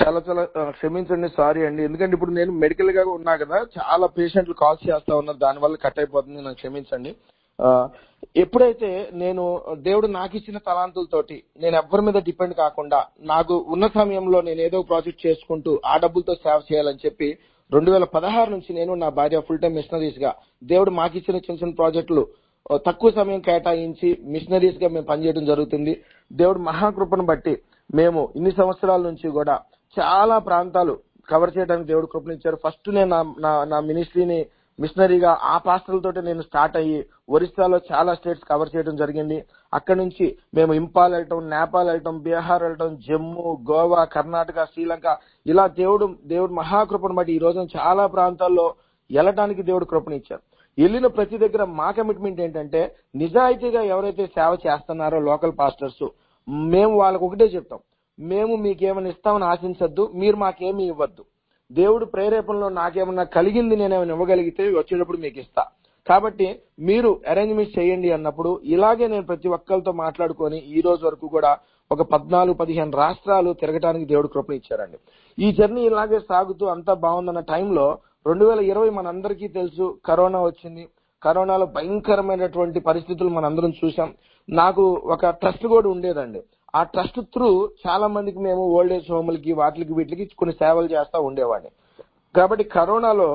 చాలా చాలా ఆ, క్షమించండి సారీ అండి ఎందుకంటే ఇప్పుడు నేను మెడికల్ గా ఉన్నా కదా చాలా పేషెంట్లు కాల్స్ చేస్తా ఉన్నారు దానివల్ల కట్ అయిపోతుంది నాకు క్షమించండి ఆ, ఎప్పుడైతే నేను దేవుడు నాకు ఇచ్చిన తలాంతులతోటి నేను ఎవ్వరి మీద డిపెండ్ కాకుండా నాకు ఉన్న సమయంలో నేను ఏదో ప్రాజెక్ట్ చేసుకుంటూ ఆ డబ్బులతో సేవ చేయాలని చెప్పి రెండు వేల పదహారు నుంచి నేను నా భార్య ఫుల్ టైం మిషనరీస్ గా దేవుడు మాకు ఇచ్చిన చిన్న చిన్న ప్రాజెక్టులు ఆ, తక్కువ సమయం కేటాయించి మిషనరీస్ గా మేము పనిచేయడం జరుగుతుంది దేవుడు మహాకృపను బట్టి మేము ఇన్ని సంవత్సరాల నుంచి కూడా చాలా ప్రాంతాలు కవర్ చేయడానికి దేవుడు కృపనిచ్చారు ఫస్ట్ నేను నా- నా నా మినిస్ట్రీని మిషనరీగా ఆ పాస్టర్లతోటి నేను స్టార్ట్ అయ్యి ఒరిస్సాలో చాలా స్టేట్స్ కవర్ చేయడం జరిగింది అక్కడ నుంచి మేము ఇంపాల్ వెళ్ళటం నేపాల్ వెళ్ళటం బీహార్ వెళ్ళటం జమ్మూ గోవా కర్ణాటక శ్రీలంక ఇలా దేవుడు దేవుడు మహాకృపను బట్టి ఈ రోజున చాలా ప్రాంతాల్లో వెళ్ళటానికి దేవుడు కృపనిచ్చారు వెళ్ళిన ప్రతి దగ్గర మా కమిట్మెంట్ ఏంటంటే నిజాయితీగా ఎవరైతే సేవ చేస్తున్నారో లోకల్ పాస్టర్స్ మేము వాళ్ళకు ఒకటే చెప్తాం మేము మీకేమైనా ఇస్తామని ఆశించద్దు మీరు మాకేమీ ఇవ్వద్దు దేవుడు ప్రేరేపణలో నాకేమన్నా కలిగింది నేనేమైనా ఇవ్వగలిగితే వచ్చేటప్పుడు మీకు ఇస్తా కాబట్టి మీరు అరేంజ్మెంట్ చేయండి అన్నప్పుడు ఇలాగే నేను ప్రతి ఒక్కరితో మాట్లాడుకొని ఈ రోజు వరకు కూడా ఒక పద్నాలుగు పదిహేను రాష్ట్రాలు తిరగటానికి దేవుడు కృపణ ఇచ్చారండి ఈ జర్నీ ఇలాగే సాగుతూ అంతా బాగుందన్న టైంలో రెండు వేల ఇరవై మనందరికీ తెలుసు కరోనా వచ్చింది కరోనాలో భయంకరమైనటువంటి పరిస్థితులు మనందరం చూసాం నాకు ఒక ట్రస్ట్ కూడా ఉండేదండి ఆ ట్రస్ట్ త్రూ చాలా మందికి మేము ఓల్డ్ ఏజ్ హోమ్లకి వాటికి వీటికి కొన్ని సేవలు చేస్తా ఉండేవాడిని కాబట్టి కరోనాలో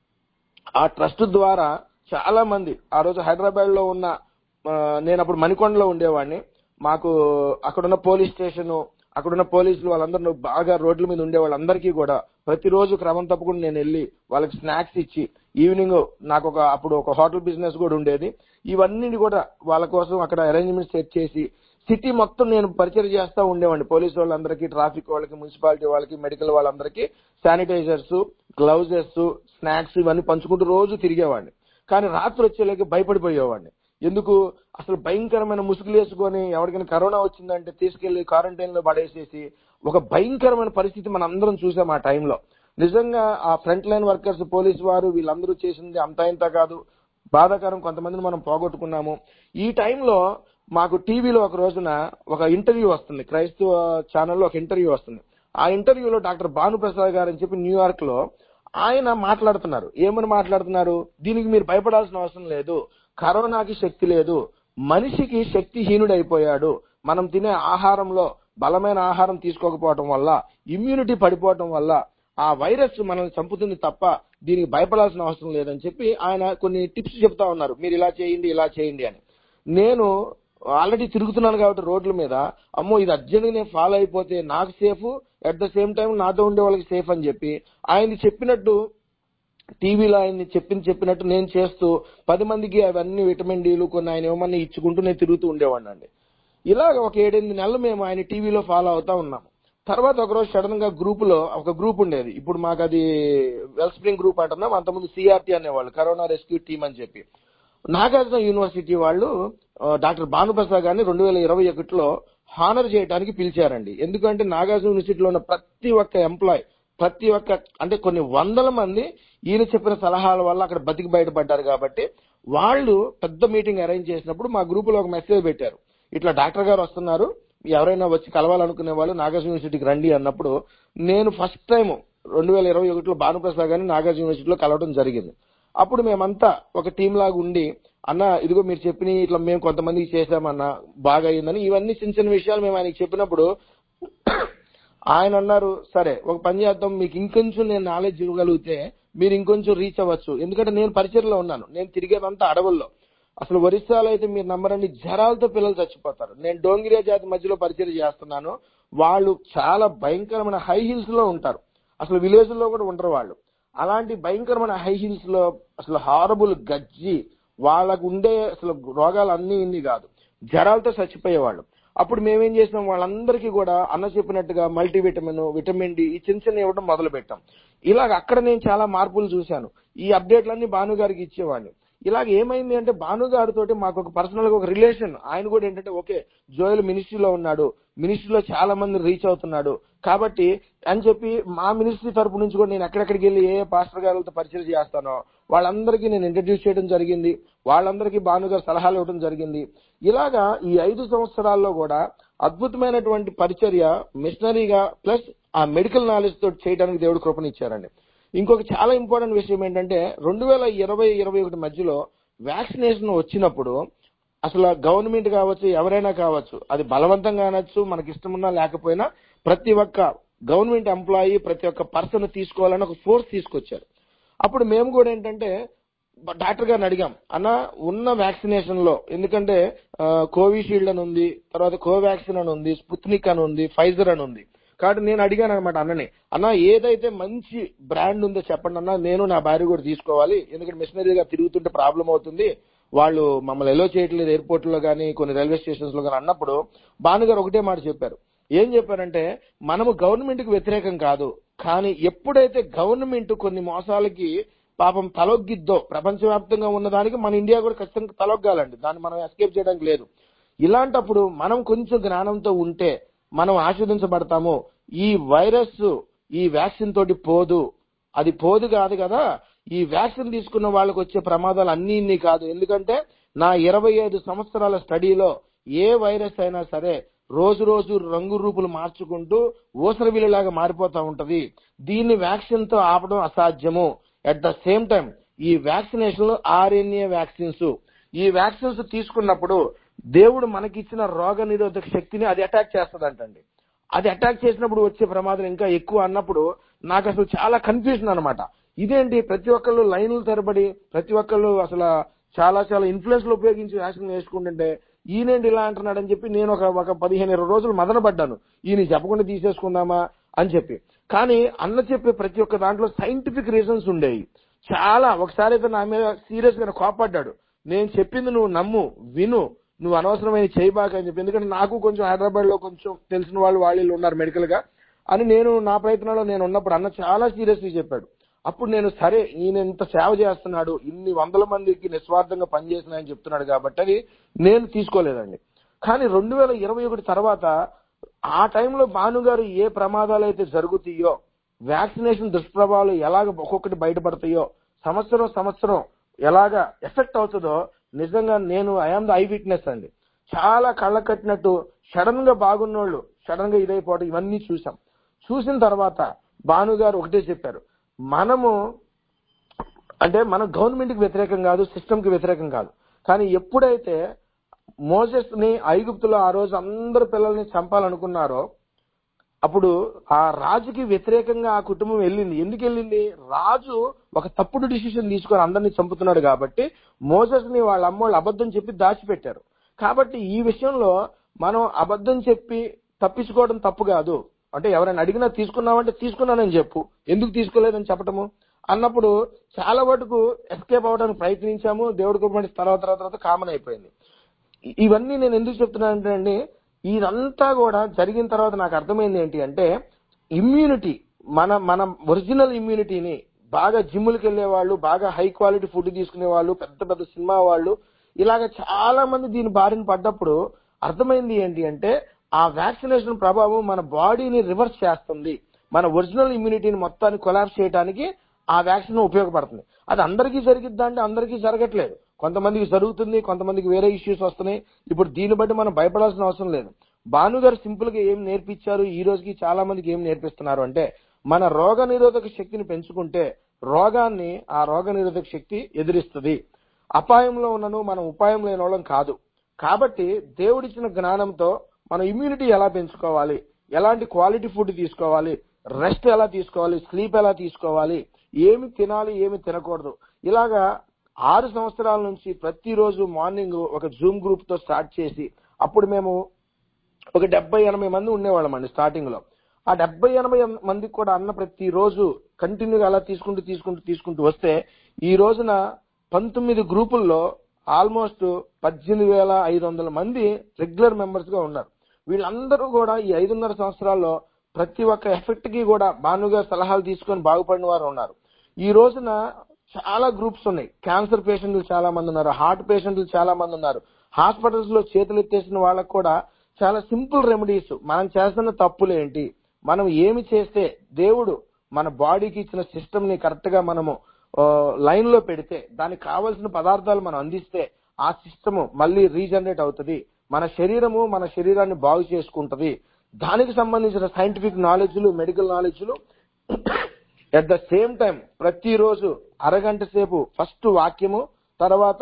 ఆ ట్రస్ట్ ద్వారా చాలా మంది ఆ రోజు హైదరాబాద్ లో ఉన్న ఆ, నేను అప్పుడు మణికొండలో ఉండేవాడిని మాకు అక్కడున్న పోలీస్ స్టేషన్ అక్కడున్న పోలీసులు వాళ్ళందరూ బాగా రోడ్ల మీద ఉండే వాళ్ళందరికీ కూడా ప్రతిరోజు క్రమం తప్పకుండా నేను వెళ్ళి వాళ్ళకి స్నాక్స్ ఇచ్చి ఈవినింగ్ నాకు ఒక అప్పుడు ఒక హోటల్ బిజినెస్ కూడా ఉండేది ఇవన్నీ కూడా వాళ్ళ కోసం అక్కడ అరేంజ్మెంట్ సెట్ చేసి సిటీ మొత్తం నేను పరిచయం చేస్తా ఉండేవాడిని పోలీసు వాళ్ళందరికీ ట్రాఫిక్ వాళ్ళకి మున్సిపాలిటీ వాళ్ళకి మెడికల్ వాళ్ళందరికీ శానిటైజర్స్ గ్లౌజెస్ స్నాక్స్ ఇవన్నీ పంచుకుంటూ రోజు తిరిగేవాడిని కానీ రాత్రి వచ్చేలాకి భయపడిపోయేవాడిని ఎందుకు అసలు భయంకరమైన ముసుగులు వేసుకొని ఎవరికైనా కరోనా వచ్చిందంటే తీసుకెళ్లి క్వారంటైన్ లో పడేసేసి ఒక భయంకరమైన పరిస్థితి మనం అందరం చూసాం ఆ టైంలో నిజంగా ఆ ఫ్రంట్ లైన్ వర్కర్స్ పోలీస్ వారు వీళ్ళందరూ చేసింది అంతా ఇంత కాదు బాధాకరం కొంతమందిని మనం పోగొట్టుకున్నాము ఈ టైంలో మాకు టీవీలో ఒక రోజున ఒక ఇంటర్వ్యూ వస్తుంది క్రైస్తవ ఛానల్లో ఒక ఇంటర్వ్యూ వస్తుంది ఆ ఇంటర్వ్యూలో డాక్టర్ భానుప్రసాద్ గారు అని చెప్పి న్యూయార్క్ లో ఆయన మాట్లాడుతున్నారు ఏమని మాట్లాడుతున్నారు దీనికి మీరు భయపడాల్సిన అవసరం లేదు కరోనాకి శక్తి లేదు మనిషికి శక్తిహీనుడైపోయాడు మనం తినే ఆహారంలో బలమైన ఆహారం తీసుకోకపోవటం వల్ల ఇమ్యూనిటీ పడిపోవటం వల్ల ఆ వైరస్ మనల్ని చంపుతుంది తప్ప దీనికి భయపడాల్సిన అవసరం లేదని చెప్పి ఆయన కొన్ని టిప్స్ చెప్తా ఉన్నారు మీరు ఇలా చేయండి ఇలా చేయండి అని నేను ఆల్రెడీ తిరుగుతున్నాను కాబట్టి రోడ్ల మీద అమ్మో ఇది అర్జెంట్ నేను ఫాలో అయిపోతే నాకు safe at the same time నాతో ఉండే వాళ్ళకి సేఫ్ అని చెప్పి ఆయన చెప్పినట్టు టీవీలో ఆయన చెప్పింది చెప్పినట్టు నేను చేస్తూ పది మందికి అవన్నీ విటమిన్ డీలు కొన్ని ఆయన ఏమన్నా ఇచ్చుకుంటూ నేను తిరుగుతూ ఉండేవాడిని అండి ఇలాగ ఒక ఏడెనిమిది నెలలు మేము ఆయన టీవీలో ఫాలో అవుతా ఉన్నాము తర్వాత ఒకరోజు సడన్ గా గ్రూప్ లో ఒక గ్రూప్ ఉండేది ఇప్పుడు మాకు అది వెల్ స్ప్రింగ్ గ్రూప్ అంటున్నాం అంతకుముందు సిఆర్టీ అనేవాళ్ళు కరోనా రెస్క్యూ టీమ్ అని చెప్పి నాగార్జున యూనివర్సిటీ వాళ్ళు ఆ, డాక్టర్ భానుప్రసాద్ గారిని రెండు వేల ఇరవై ఒకటిలో హానర్ చేయడానికి పిలిచారండి ఎందుకంటే నాగార్జున యూనివర్సిటీలో ఉన్న ప్రతి ఒక్క ఎంప్లాయ్ ప్రతి ఒక్క అంటే కొన్ని వందల మంది ఈయన చెప్పిన సలహాల వల్ల అక్కడ బతికి బయటపడ్డారు కాబట్టి వాళ్ళు పెద్ద మీటింగ్ అరేంజ్ చేసినప్పుడు మా గ్రూప్ లో ఒక మెసేజ్ పెట్టారు ఇట్లా డాక్టర్ గారు వస్తున్నారు ఎవరైనా వచ్చి కలవాలనుకునే వాళ్ళు నాగార్జున యూనివర్సిటీకి రండి అన్నప్పుడు నేను ఫస్ట్ టైం రెండు వేల ఇరవై ఒకటిలో భానుప్రసాద్ గారిని నాగార్జున యూనివర్సిటీలో కలవడం జరిగింది అప్పుడు మేమంతా ఒక టీం లాగా ఉండి అన్న ఇదిగో మీరు చెప్పిన ఇట్లా మేము కొంతమందికి చేశామన్న బాగా అయిందని ఇవన్నీ చిన్న చిన్న విషయాలు మేము ఆయనకి చెప్పినప్పుడు ఆయన అన్నారు సరే ఒక పని చేద్దాం మీకు ఇంకొంచెం నేను నాలెడ్జ్ ఇవ్వగలిగితే మీరు ఇంకొంచెం రీచ్ అవ్వచ్చు ఎందుకంటే నేను పరిచయలో ఉన్నాను నేను తిరిగేదంతా అడవుల్లో అసలు ఒరిస్సాలో అయితే మీరు నమ్మరండి జ్వరాలతో పిల్లలు చచ్చిపోతారు నేను డోంగిరియా జాతి మధ్యలో పరిచయం చేస్తున్నాను వాళ్ళు చాలా భయంకరమైన హై హిల్స్ లో ఉంటారు అసలు విలేజ్ లో కూడా ఉండరు వాళ్ళు అలాంటి భయంకరమైన హై హిల్స్ లో అసలు హారబుల్ గజ్జి వాళ్ళకు ఉండే అసలు రోగాలు అన్ని ఇన్ని కాదు జ్వరాలతో చచ్చిపోయేవాళ్ళు అప్పుడు మేమేం చేసినాం వాళ్ళందరికీ కూడా అన్న చెప్పినట్టుగా మల్టీవిటమిన్ విటమిన్ డి ఈ చిన్న చిన్న ఇవ్వడం మొదలు పెట్టాం ఇలాగ అక్కడ నేను చాలా మార్పులు చూశాను ఈ అప్డేట్లన్నీ భాను గారికి ఇచ్చేవాడిని ఇలాగ ఏమైంది అంటే భాను గారితో మాకు ఒక పర్సనల్ గా ఒక రిలేషన్ ఆయన కూడా ఏంటంటే ఓకే జోయల్ మినిస్ట్రీలో ఉన్నాడు మినిస్ట్రీలో చాలా మంది రీచ్ అవుతున్నాడు కాబట్టి అని చెప్పి మా మినిస్ట్రీ తరపు నుంచి కూడా నేను ఎక్కడెక్కడికి వెళ్ళి ఏ పాస్టర్ గారులతో పరిచయం చేస్తానో వాళ్ళందరికీ నేను ఇంట్రడ్యూస్ చేయడం జరిగింది వాళ్ళందరికీ భాను గారు సలహాలు ఇవ్వడం జరిగింది ఇలాగా ఈ ఐదు సంవత్సరాల్లో కూడా అద్భుతమైనటువంటి పరిచర్య మిషనరీగా ప్లస్ ఆ మెడికల్ నాలెడ్జ్ తోటి చేయడానికి దేవుడు కృపనిచ్చారండి ఇంకొక చాలా ఇంపార్టెంట్ విషయం ఏంటంటే రెండు వేల ఇరవై ఇరవై ఒకటి మధ్యలో వ్యాక్సినేషన్ వచ్చినప్పుడు అసలు గవర్నమెంట్ కావచ్చు ఎవరైనా కావచ్చు అది బలవంతంగా అనొచ్చు మనకి ఇష్టమున్నా లేకపోయినా ప్రతి ఒక్క గవర్నమెంట్ ఎంప్లాయీ ప్రతి ఒక్క పర్సన్ తీసుకోవాలని ఒక ఫోర్స్ తీసుకొచ్చారు అప్పుడు మేము కూడా ఏంటంటే బ- డాక్టర్ గారిని అడిగాం అన్న ఉన్న వ్యాక్సినేషన్ లో ఎందుకంటే ఆ, కోవిషీల్డ్ అని ఉంది తర్వాత కోవాక్సిన్ అని ఉంది స్పుత్నిక్ అని ఉంది ఫైజర్ అని ఉంది కాబట్టి నేను అడిగాను అనమాట అన్నని అన్న ఏదైతే మంచి బ్రాండ్ ఉందో చెప్పండి అన్న నేను నా భార్య కూడా తీసుకోవాలి ఎందుకంటే మిషనరీగా తిరుగుతుంటే ప్రాబ్లం అవుతుంది వాళ్ళు మమ్మల్ని ఎలో చేయట్లేదు ఎయిర్పోర్ట్ లో కానీ కొన్ని రైల్వే స్టేషన్స్ లో కానీ అన్నప్పుడు భానుగారు ఒకటే మాట చెప్పారు ఏం చెప్పారంటే మనము గవర్నమెంట్ కి వ్యతిరేకం కాదు కానీ ఎప్పుడైతే గవర్నమెంట్ కొన్ని మోసాలకి పాపం తలొగ్గిద్దో ప్రపంచవ్యాప్తంగా ఉన్నదానికి మన ఇండియా కూడా ఖచ్చితంగా తలొగ్గాలండి దాన్ని మనం ఎస్కేప్ చేయడానికి లేదు ఇలాంటప్పుడు మనం కొంచెం జ్ఞానంతో ఉంటే మనం ఆస్వాదించబడతాము ఈ వైరస్ ఈ వ్యాక్సిన్ తోటి పోదు అది పోదు కాదు కదా ఈ వ్యాక్సిన్ తీసుకున్న వాళ్ళకి వచ్చే ప్రమాదాలు అన్ని ఇన్ని కాదు ఎందుకంటే నా ఇరవై ఐదు సంవత్సరాల స్టడీలో ఏ వైరస్ అయినా సరే రోజు రోజు రంగు రూపులు మార్చుకుంటూ ఊసరవిల్లులాగా మారిపోతా ఉంటది దీన్ని వ్యాక్సిన్ తో ఆపడం అసాధ్యము అట్ ద సేమ్ టైం ఈ వ్యాక్సినేషన్ ఆర్ఎన్ఏ వ్యాక్సిన్స్ ఈ వ్యాక్సిన్స్ తీసుకున్నప్పుడు దేవుడు మనకిచ్చిన రోగ నిరోధక శక్తిని అది అటాక్ చేస్తదంటండి అది అటాక్ చేసినప్పుడు వచ్చే ప్రమాదం ఇంకా ఎక్కువ అన్నప్పుడు నాకు అసలు చాలా కన్ఫ్యూజన్ అన్నమాట ఇదేంటి ప్రతి ఒక్కళ్ళు లైన్లు తరబడి ప్రతి ఒక్కళ్ళు అసలు చాలా చాలా ఇన్ఫ్లుయెన్స్ ఉపయోగించి వ్యాక్సిన్ వేసుకుంటుంటే ఈయనేంటి ఇలా అంటున్నాడని చెప్పి నేను ఒక ఒక పదిహేను ఇరవై రోజులు మదన పడ్డాను ఈయన చెప్పకుండా తీసేసుకుందామా అని చెప్పి కానీ అన్న చెప్పే ప్రతి ఒక్క దాంట్లో సైంటిఫిక్ రీజన్స్ ఉండేవి చాలా ఒకసారి అయితే నా మీద సీరియస్ గా కోపడ్డాడు నేను చెప్పింది నువ్వు నమ్ము విను నువ్వు అనవసరమైన చేయబాక అని చెప్పి ఎందుకంటే నాకు కొంచెం హైదరాబాద్ లో కొంచెం తెలిసిన వాళ్ళు వాళ్ళు వీళ్ళు ఉన్నారు మెడికల్ గా అని నేను నా ప్రయత్నంలో నేను ఉన్నప్పుడు అన్న చాలా సీరియస్లీ చెప్పాడు అప్పుడు నేను సరే ఈయన ఇంత సేవ చేస్తున్నాడు ఇన్ని వందల మందికి నిస్వార్థంగా పనిచేసినాయని చెప్తున్నాడు కాబట్టి అది నేను తీసుకోలేదండి కానీ రెండు వేల ఇరవై ఒకటి తర్వాత ఆ టైంలో భానుగారు ఏ ప్రమాదాలు అయితే జరుగుతాయో వ్యాక్సినేషన్ దుష్ప్రభావాలు ఎలాగ ఒక్కొక్కటి బయటపడతాయో సంవత్సరం సంవత్సరం ఎలాగ ఎఫెక్ట్ అవుతుందో నిజంగా నేను ఐఆమ్ ద ఐ విట్నెస్ అండి చాలా కళ్ళ కట్టినట్టు సడన్ గా బాగున్నోళ్ళు సడన్ గా ఇదైపోవడం ఇవన్నీ చూసాం చూసిన తర్వాత భానుగారు ఒకటే చెప్పారు మనము అంటే మనం గవర్నమెంట్ కి వ్యతిరేకం కాదు సిస్టమ్ కి వ్యతిరేకం కాదు కానీ ఎప్పుడైతే మోసెస్ ని ఐగుప్తులో ఆ రోజు అందరు పిల్లల్ని చంపాలనుకున్నారో అప్పుడు ఆ రాజుకి వ్యతిరేకంగా ఆ కుటుంబం వెళ్ళింది ఎందుకు వెళ్ళింది రాజు ఒక తప్పుడు డిసిషన్ తీసుకొని అందరినీ చంపుతున్నాడు కాబట్టి మోసెస్ ని వాళ్ళ అమ్మోళ్ళు అబద్ధం చెప్పి దాచిపెట్టారు కాబట్టి ఈ విషయంలో మనం అబద్ధం చెప్పి తప్పించుకోవడం తప్పు కాదు అంటే ఎవరైనా అడిగినా తీసుకున్నామంటే తీసుకున్నానని చెప్పు ఎందుకు తీసుకోలేదని చెప్పటము అన్నప్పుడు చాలా వరకు ఎస్కేప్ అవడానికి ప్రయత్నించాము దేవుడి కృపడి తర్వాత తర్వాత తర్వాత కామన్ అయిపోయింది ఇ- ఇవన్నీ నేను ఎందుకు చెప్తున్నానంటే అండి ఇదంతా కూడా జరిగిన తర్వాత నాకు అర్థమైంది ఏంటి అంటే ఇమ్యూనిటీ మన మన ఒరిజినల్ ఇమ్యూనిటీని బాగా జిమ్ములకి వెళ్లే వాళ్ళు బాగా హై క్వాలిటీ ఫుడ్ తీసుకునే వాళ్ళు పెద్ద పెద్ద సినిమా వాళ్ళు ఇలాగ చాలా మంది దీని బారిన పడ్డప్పుడు అర్థమైంది ఏంటి అంటే ఆ వ్యాక్సినేషన్ ప్రభావం మన బాడీని రివర్స్ చేస్తుంది మన ఒరిజినల్ ఇమ్యూనిటీని మొత్తాన్ని కొలాప్స్ చేయడానికి ఆ వ్యాక్సిన్ ఉపయోగపడుతుంది అది అందరికీ జరిగిద్దా అంటే అందరికీ జరగట్లేదు కొంతమందికి జరుగుతుంది కొంతమందికి వేరే ఇష్యూస్ వస్తున్నాయి ఇప్పుడు దీన్ని బట్టి మనం భయపడాల్సిన అవసరం లేదు భాను గారు సింపుల్ గా ఏం నేర్పించారు ఈ రోజుకి చాలా మందికి ఏం నేర్పిస్తున్నారు అంటే మన రోగ నిరోధక శక్తిని పెంచుకుంటే రోగాన్ని ఆ రోగ నిరోధక శక్తి ఎదిరిస్తుంది అపాయంలో ఉన్నను మనం ఉపాయం లేని వాళ్ళం కాదు కాబట్టి దేవుడిచ్చిన జ్ఞానంతో మన ఇమ్యూనిటీ ఎలా పెంచుకోవాలి ఎలాంటి క్వాలిటీ ఫుడ్ తీసుకోవాలి రెస్ట్ ఎలా తీసుకోవాలి స్లీప్ ఎలా తీసుకోవాలి ఏమి తినాలి ఏమి తినకూడదు ఇలాగా ఆరు సంవత్సరాల నుంచి ప్రతిరోజు మార్నింగ్ ఒక జూమ్ గ్రూప్ తో స్టార్ట్ చేసి అప్పుడు మేము ఒక డెబ్బై ఎనభై మంది ఉండేవాళ్ళం అండి స్టార్టింగ్ లో ఆ డెబ్బై ఎనభై మందికి కూడా అన్న ప్రతి రోజు కంటిన్యూగా అలా తీసుకుంటూ తీసుకుంటూ తీసుకుంటూ వస్తే ఈ రోజున పంతొమ్మిది గ్రూపుల్లో ఆల్మోస్ట్ పద్దెనిమిది వేల ఐదు వందల మంది రెగ్యులర్ మెంబర్స్ గా ఉన్నారు వీళ్ళందరూ కూడా ఈ ఐదున్నర సంవత్సరాల్లో ప్రతి ఒక్క ఎఫెక్ట్ కి కూడా బానుగా సలహాలు తీసుకొని బాగుపడిన వారు ఉన్నారు ఈ రోజున చాలా గ్రూప్స్ ఉన్నాయి క్యాన్సర్ పేషెంట్లు చాలా మంది ఉన్నారు హార్ట్ పేషెంట్లు చాలా మంది ఉన్నారు హాస్పిటల్స్ లో చేతులు ఎత్తేసిన వాళ్ళకు కూడా చాలా సింపుల్ రెమెడీస్ మనం చేస్తున్న తప్పులేంటి మనం ఏమి చేస్తే దేవుడు మన బాడీకి ఇచ్చిన సిస్టమ్ ని కరెక్ట్ గా మనము లైన్ లో పెడితే దానికి కావలసిన పదార్థాలు మనం అందిస్తే ఆ సిస్టమ్ మళ్ళీ రీజనరేట్ అవుతుంది మన శరీరము మన శరీరాన్ని బాగు చేసుకుంటది దానికి సంబంధించిన సైంటిఫిక్ నాలెడ్జ్లు మెడికల్ నాలెడ్జ్లు ఎట్ ద సేమ్ టైం ప్రతిరోజు అరగంట సేపు ఫస్ట్ వాక్యము తర్వాత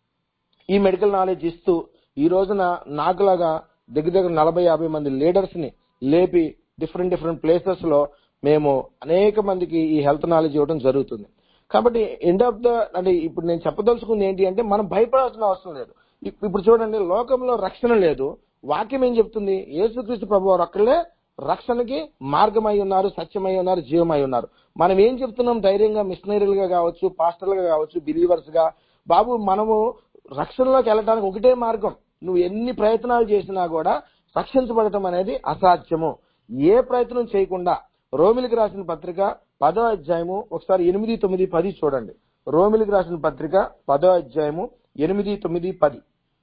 ఈ మెడికల్ నాలెడ్జ్ ఇస్తూ ఈ రోజున నాకులాగా దగ్గర దగ్గర నలభై యాభై మంది లీడర్స్ ని లేపి డిఫరెంట్ డిఫరెంట్ ప్లేసెస్ లో మేము అనేక మందికి ఈ హెల్త్ నాలెడ్జ్ ఇవ్వడం జరుగుతుంది కాబట్టి ఎండ్ ఆఫ్ ద అంటే ఇప్పుడు నేను చెప్పదలుచుకుంది ఏంటి అంటే మనం భయపడాల్సిన అవసరం లేదు ఇప్- ఇప్పుడు చూడండి లోకంలో రక్షణ లేదు వాక్యం ఏం చెప్తుంది యేసుక్రీస్తు ప్రభు వారు ఒక్కళ్ళే రక్షణకి మార్గమై ఉన్నారు సత్యమై ఉన్నారు జీవమై ఉన్నారు మనం ఏం చెప్తున్నాం ధైర్యంగా మిషనరీలుగా కావచ్చు పాస్టర్లుగా కావచ్చు బిలీవర్స్ గా బాబు మనము రక్షణలోకి వెళ్ళడానికి ఒకటే మార్గం నువ్వు ఎన్ని ప్రయత్నాలు చేసినా కూడా రక్షించబడటం అనేది అసాధ్యము ఏ ప్రయత్నం చేయకుండా రోమిలికి రాసిన పత్రిక పదో అధ్యాయము ఒకసారి ఎనిమిది తొమ్మిది పది చూడండి రోమిలికి రాసిన పత్రిక పదో అధ్యాయము ఎనిమిది తొమ్మిది పది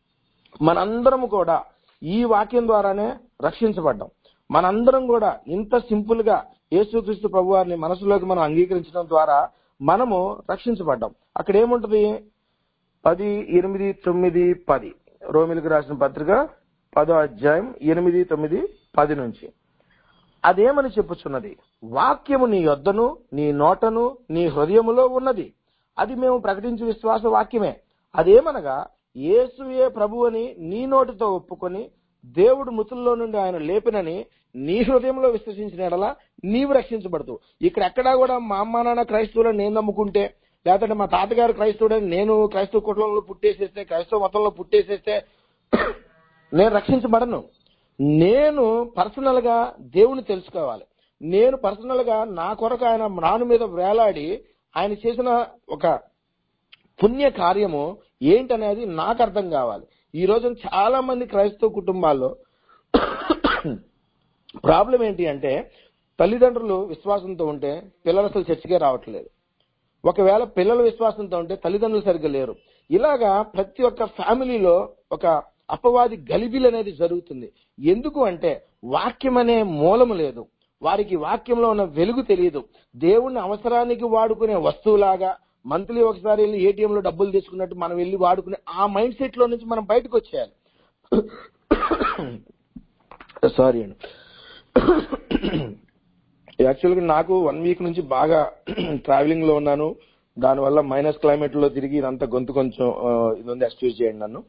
మనందరం కూడా ఈ వాక్యం ద్వారానే రక్షించబడ్డాం మనందరం కూడా ఇంత సింపుల్ గా యేసుక్రీస్తు ప్రభు వారిని మనసులోకి మనం అంగీకరించడం ద్వారా మనము రక్షించబడ్డాం అక్కడ ఏముంటది పది ఎనిమిది తొమ్మిది పది రోమిలకు రాసిన పత్రిక పదో అధ్యాయం ఎనిమిది తొమ్మిది పది నుంచి అదేమని చెప్పుచున్నది వాక్యము నీ యొద్దను నీ నోటను నీ హృదయములో ఉన్నది అది మేము ప్రకటించు విశ్వాస వాక్యమే అదేమనగా యేసుయే ప్రభు అని నీ నోటితో ఒప్పుకొని దేవుడు మృతుల్లో నుండి ఆయన లేపినని నీ హృదయంలో విశ్వసించిన ఎడల నీవు రక్షించబడతావు ఇక్కడ ఎక్కడా కూడా మా అమ్మ నాన్న క్రైస్తవులను నేను నమ్ముకుంటే లేకపోతే మా తాతగారు క్రైస్తవుడని నేను క్రైస్తవ కుటుంబంలో పుట్టేసేస్తే క్రైస్తవ మతంలో పుట్టేసేస్తే నేను రక్షించబడను నేను పర్సనల్ గా దేవుని తెలుసుకోవాలి నేను పర్సనల్ గా నా కొరకు ఆయన నాను మీద వేలాడి ఆయన చేసిన ఒక పుణ్య కార్యము ఏంటనేది నాకు అర్థం కావాలి ఈ రోజు చాలా మంది క్రైస్తవ కుటుంబాల్లో ప్రాబ్లం ఏంటి అంటే తల్లిదండ్రులు విశ్వాసంతో ఉంటే పిల్లలు అసలు చర్చికే రావట్లేదు ఒకవేళ పిల్లలు విశ్వాసంతో ఉంటే తల్లిదండ్రులు సరిగ్గా లేరు ఇలాగా ప్రతి ఒక్క ఫ్యామిలీలో ఒక అపవాది గలిబిల్ అనేది జరుగుతుంది ఎందుకు అంటే వాక్యం అనే మూలము లేదు వారికి వాక్యంలో ఉన్న వెలుగు తెలియదు దేవుణ్ణి అవసరానికి వాడుకునే వస్తువులాగా మంత్లీ ఒకసారి వెళ్ళి ఏటీఎం లో డబ్బులు తీసుకున్నట్టు మనం వెళ్ళి వాడుకునే ఆ మైండ్ సెట్ లో నుంచి మనం బయటకు వచ్చేయాలి సారీ అండి యాక్చువల్గా నాకు వన్ వీక్ నుంచి బాగా ట్రావెలింగ్ లో ఉన్నాను దానివల్ల మైనస్ క్లైమేట్ లో తిరిగి ఇదంతా గొంతు కొంచెం ఆ, ఇది ఉంది ఎక్స్క్యూజ్ చేయండి నన్ను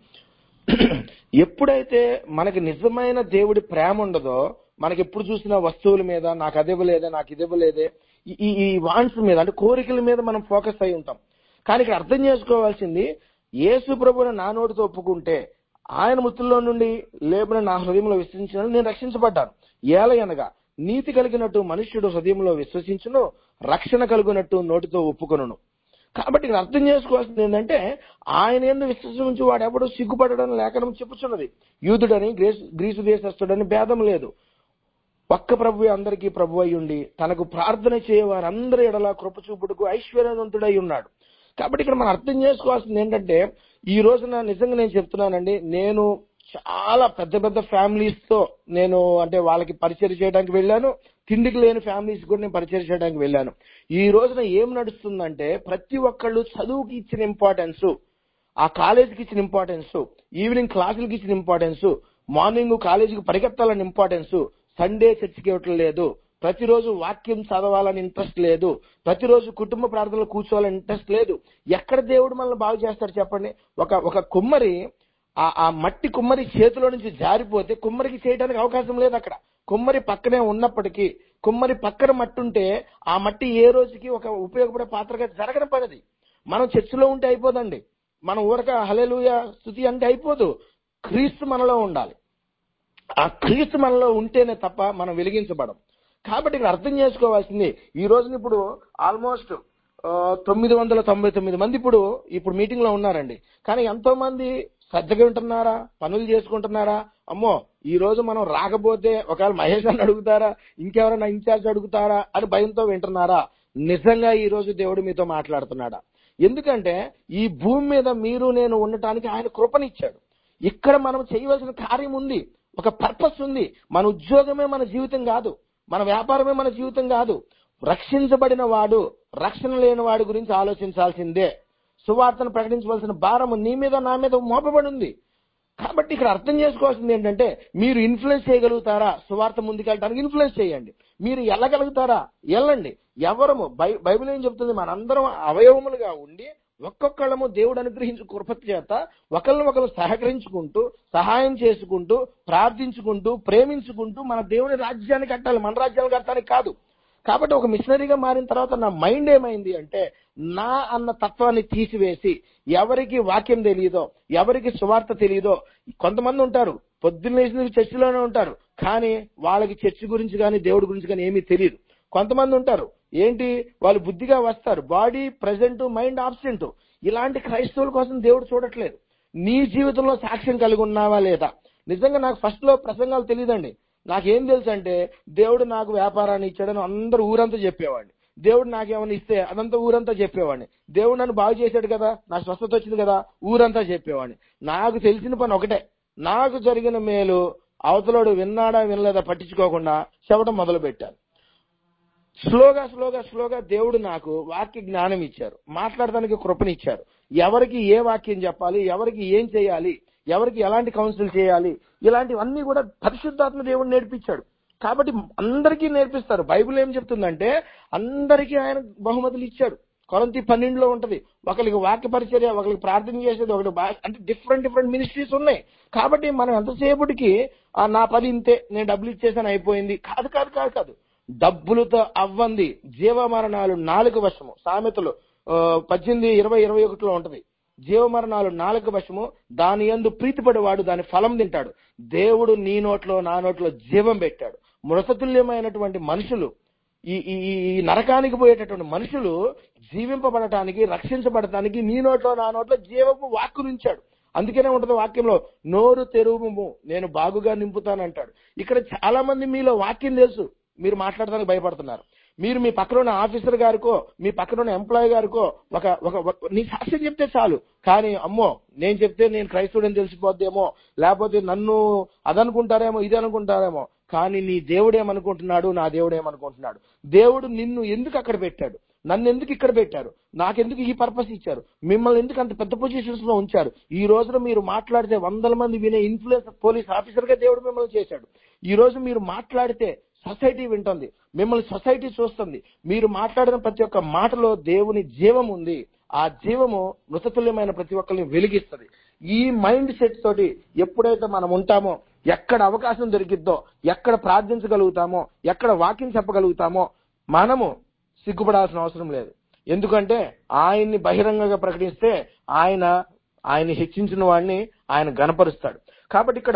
ఎప్పుడైతే మనకి నిజమైన దేవుడి ప్రేమ ఉండదో మనకి ఎప్పుడు చూసిన వస్తువుల మీద నాకు అది ఇవ్వలేదే నాకు ఇది ఇవ్వలేదే ఈ- ఈ ఈ వాంట్స్ మీద అంటే కోరికల మీద మనం ఫోకస్ అయి ఉంటాం కానీ ఇక్కడ అర్థం చేసుకోవాల్సింది యేసు ప్రభుని నా నోటితో ఒప్పుకుంటే ఆయన మృతుల్లో నుండి లేబిన నా హృదయంలో విశ్వసించిన నేను రక్షించబడ్డాను ఏలయనగా నీతి కలిగినట్టు మనుష్యుడు హృదయంలో విశ్వసించును రక్షణ కలిగినట్టు నోటితో ఒప్పుకొనును కాబట్టి ఇక్కడ అర్థం చేసుకోవాల్సింది ఏంటంటే ఆయన ఎందు విశ్వసించి వాడు ఎవడు సిగ్గుపడడం లేఖనం చెప్పుచున్నది యూదుడని గ్రీసు గ్రీసు దేశస్తుడని భేదం లేదు ఒక్క ప్రభు అందరికీ ప్రభు అయి ఉండి తనకు ప్రార్థన చేయవారందరి ఎడల కృప చూపుటకు ఐశ్వర్యవంతుడై ఉన్నాడు కాబట్టి ఇక్కడ మనం అర్థం చేసుకోవాల్సింది ఏంటంటే ఈ రోజున నిజంగా నేను చెప్తున్నానండి నేను చాలా పెద్ద పెద్ద ఫ్యామిలీస్ తో నేను అంటే వాళ్ళకి పరిచయం చేయడానికి వెళ్ళాను తిండికి లేని ఫ్యామిలీస్ కూడా నేను పరిచయం చేయడానికి వెళ్ళాను ఈ రోజున ఏం నడుస్తుందంటే ప్రతి ఒక్కళ్ళు చదువుకి ఇచ్చిన ఇంపార్టెన్స్ ఆ కాలేజీకి ఇచ్చిన ఇంపార్టెన్స్ ఈవినింగ్ క్లాసులకి ఇచ్చిన ఇంపార్టెన్స్ మార్నింగ్ కాలేజీకి పరిగెత్తాలని ఇంపార్టెన్స్ సండే చర్చికి ఇవ్వటం లేదు ప్రతిరోజు వాక్యం చదవాలని ఇంట్రెస్ట్ లేదు ప్రతిరోజు కుటుంబ ప్రార్థనలు కూర్చోవాలని ఇంట్రెస్ట్ లేదు ఎక్కడ దేవుడు మనల్ని బాగు చేస్తాడు చెప్పండి ఒక ఒక కుమ్మరి ఆ ఆ మట్టి కుమ్మరి చేతిలో నుంచి జారిపోతే కుమ్మరికి చేయడానికి అవకాశం లేదు అక్కడ కుమ్మరి పక్కనే ఉన్నప్పటికీ కుమ్మరి పక్కన మట్టి ఉంటే ఆ మట్టి ఏ రోజుకి ఒక ఉపయోగపడే పాత్రగా జరగని పనిది మనం చర్చిలో ఉంటే అయిపోదండి మనం ఊరక హలెలుయ స్థుతి అంటే అయిపోదు క్రీస్తు మనలో ఉండాలి ఆ క్రీస్తు మనలో ఉంటేనే తప్ప మనం వెలిగించబడం కాబట్టి ఇక్కడ అర్థం చేసుకోవాల్సింది ఈ రోజున ఇప్పుడు ఆల్మోస్ట్ తొమ్మిది వందల తొంభై తొమ్మిది మంది ఇప్పుడు ఇప్పుడు మీటింగ్ లో ఉన్నారండి కానీ ఎంతో మంది శ్రద్ధగా వింటున్నారా పనులు చేసుకుంటున్నారా అమ్మో ఈ రోజు మనం రాకపోతే ఒకవేళ మహేష్ అని అడుగుతారా ఇంకెవరైనా ఇన్ఛార్జ్ అడుగుతారా అని భయంతో వింటున్నారా నిజంగా ఈ రోజు దేవుడు మీతో మాట్లాడుతున్నాడా ఎందుకంటే ఈ భూమి మీద మీరు నేను ఉండటానికి ఆయన కృపనిచ్చాడు ఇక్కడ మనం చేయవలసిన కార్యం ఉంది ఒక పర్పస్ ఉంది మన ఉద్యోగమే మన జీవితం కాదు మన వ్యాపారమే మన జీవితం కాదు రక్షించబడిన వాడు రక్షణ లేని వాడి గురించి ఆలోచించాల్సిందే సువార్తను ప్రకటించవలసిన భారము నీ మీద నా మీద మోపబడి ఉంది కాబట్టి ఇక్కడ అర్థం చేసుకోవాల్సింది ఏంటంటే మీరు ఇన్ఫ్లుయెన్స్ చేయగలుగుతారా సువార్త ముందుకెళ్ళడానికి ఇన్ఫ్లుయెన్స్ చేయండి మీరు వెళ్ళగలుగుతారా వెళ్ళండి ఎవరము బై- బైబిల్ ఏం చెప్తుంది మనందరం అవయవములుగా ఉండి ఒక్కొక్కళ్ళము దేవుడు అనుగ్రహించు కృప చేత ఒకరిని ఒకరు సహకరించుకుంటూ సహాయం చేసుకుంటూ ప్రార్థించుకుంటూ ప్రేమించుకుంటూ మన దేవుని రాజ్యాన్ని కట్టాలి మన రాజ్యాన్ని కట్టడానికి కాదు కాబట్టి ఒక మిషనరీగా మారిన తర్వాత నా మైండ్ ఏమైంది అంటే నా అన్న తత్వాన్ని తీసివేసి ఎవరికి వాక్యం తెలియదో ఎవరికి సువార్త తెలియదో కొంతమంది ఉంటారు పొద్దున్న లేచిన చర్చిలోనే ఉంటారు కానీ వాళ్ళకి చర్చి గురించి కానీ దేవుడి గురించి కానీ ఏమీ తెలియదు కొంతమంది ఉంటారు ఏంటి వాళ్ళు బుద్ధిగా వస్తారు బాడీ ప్రజెంట్ మైండ్ ఆబ్సెంట్ ఇలాంటి క్రైస్తవుల కోసం దేవుడు చూడట్లేదు నీ జీవితంలో సాక్ష్యం కలిగి ఉన్నావా లేదా నిజంగా నాకు ఫస్ట్ లో ప్రసంగాలు తెలియదండి నాకేం తెలుసు అంటే దేవుడు నాకు వ్యాపారాన్ని ఇచ్చాడని అందరూ ఊరంతా చెప్పేవాడిని దేవుడు నాకేమైనా ఇస్తే అదంతా ఊరంతా చెప్పేవాడిని దేవుడు నన్ను బాగు చేశాడు కదా నా స్వస్థత వచ్చింది కదా ఊరంతా చెప్పేవాడిని నాకు తెలిసిన పని ఒకటే నాకు జరిగిన మేలు అవతలోడు విన్నాడా వినలేదా పట్టించుకోకుండా చెప్పడం మొదలు పెట్టాను స్లోగా స్లోగా స్లోగా దేవుడు నాకు వాక్య జ్ఞానం ఇచ్చారు మాట్లాడడానికి కృపనిచ్చారు ఎవరికి ఏ వాక్యం చెప్పాలి ఎవరికి ఏం చేయాలి ఎవరికి ఎలాంటి కౌన్సిల్ చేయాలి ఇలాంటివన్నీ కూడా పరిశుద్ధాత్మ దేవుడు నేర్పించాడు కాబట్టి అందరికీ నేర్పిస్తారు బైబిల్ ఏం చెప్తుందంటే అందరికీ ఆయన బహుమతులు ఇచ్చాడు కొరంతి పన్నెండులో ఉంటది ఒకరికి వాక్య పరిచర్య ఒకరికి ప్రార్థన చేసేది ఒకటి బా- అంటే డిఫరెంట్ డిఫరెంట్ మినిస్ట్రీస్ ఉన్నాయి కాబట్టి మనం ఎంతసేపటికి "ఆ, నా పని ఇంతే నేను డబ్బులు ఇచ్చేసాను అయిపోయింది కాదు కాదు కాదు కాదు డబ్బులతో అవ్వంది జీవమరణాలు నాలుగు వశము సామెతలు ఆ, పద్దెనిమిది ఇరవై ఇరవై ఒకటిలో ఉంటది జీవమరణాలు నాలుగు వశము దాని యందు ప్రీతిపడేవాడు దాని ఫలం తింటాడు దేవుడు నీ నోట్లో నా నోట్లో జీవం పెట్టాడు మృతతుల్యమైనటువంటి మనుషులు ఈ ఈ ఈ ఈ నరకానికి పోయేటటువంటి మనుషులు జీవింపబడటానికి రక్షించబడటానికి నీ నోట్లో నా నోట్లో జీవము వాక్కునించాడు అందుకనే ఉంటది వాక్యంలో నోరు తెరువుము నేను బాగుగా నింపుతానంటాడు ఇక్కడ చాలా మంది మీలో వాక్యం తెలుసు మీరు మాట్లాడడానికి భయపడుతున్నారు మీరు మీ పక్కన ఉన్న ఆఫీసర్ గారికో మీ పక్కన ఉన్న ఎంప్లాయ్ గారికో ఒక ఒక ఒక- నీ సాక్ష్యం చెప్తే చాలు కానీ అమ్మో నేను చెప్తే నేను క్రైస్తవుడని తెలిసిపోద్దేమో లేకపోతే నన్ను అదనుకుంటారేమో ఇది అనుకుంటారేమో కానీ నీ దేవుడు ఏమనుకుంటున్నాడు నా దేవుడు ఏమనుకుంటున్నాడు దేవుడు నిన్ను ఎందుకు అక్కడ పెట్టాడు నన్ను ఎందుకు ఇక్కడ పెట్టారు నాకెందుకు ఈ పర్పస్ ఇచ్చారు మిమ్మల్ని ఎందుకు అంత పెద్ద పొజిషన్స్ లో ఉంచారు ఈ రోజున మీరు మాట్లాడితే వందల మంది వినే ఇన్ఫ్లుయెన్స్ పోలీస్ ఆఫీసర్ గా దేవుడు మిమ్మల్ని చేశాడు ఈ రోజు మీరు మాట్లాడితే సొసైటీ వింటుంది మిమ్మల్ని సొసైటీ చూస్తుంది మీరు మాట్లాడిన ప్రతి ఒక్క మాటలో దేవుని జీవం ఉంది ఆ జీవము మృతతుల్యమైన ప్రతి ఒక్కరిని వెలిగిస్తుంది ఈ మైండ్ సెట్ తోటి ఎప్పుడైతే మనం ఉంటామో ఎక్కడ అవకాశం దొరికిద్దో ఎక్కడ ప్రార్థించగలుగుతామో ఎక్కడ వాక్యం చెప్పగలుగుతామో మనము సిగ్గుపడాల్సిన అవసరం లేదు ఎందుకంటే ఆయన్ని బహిరంగంగా ప్రకటిస్తే ఆయన ఆయన హెచ్చించిన వాడిని ఆయన గనపరుస్తాడు కాబట్టి ఇక్కడ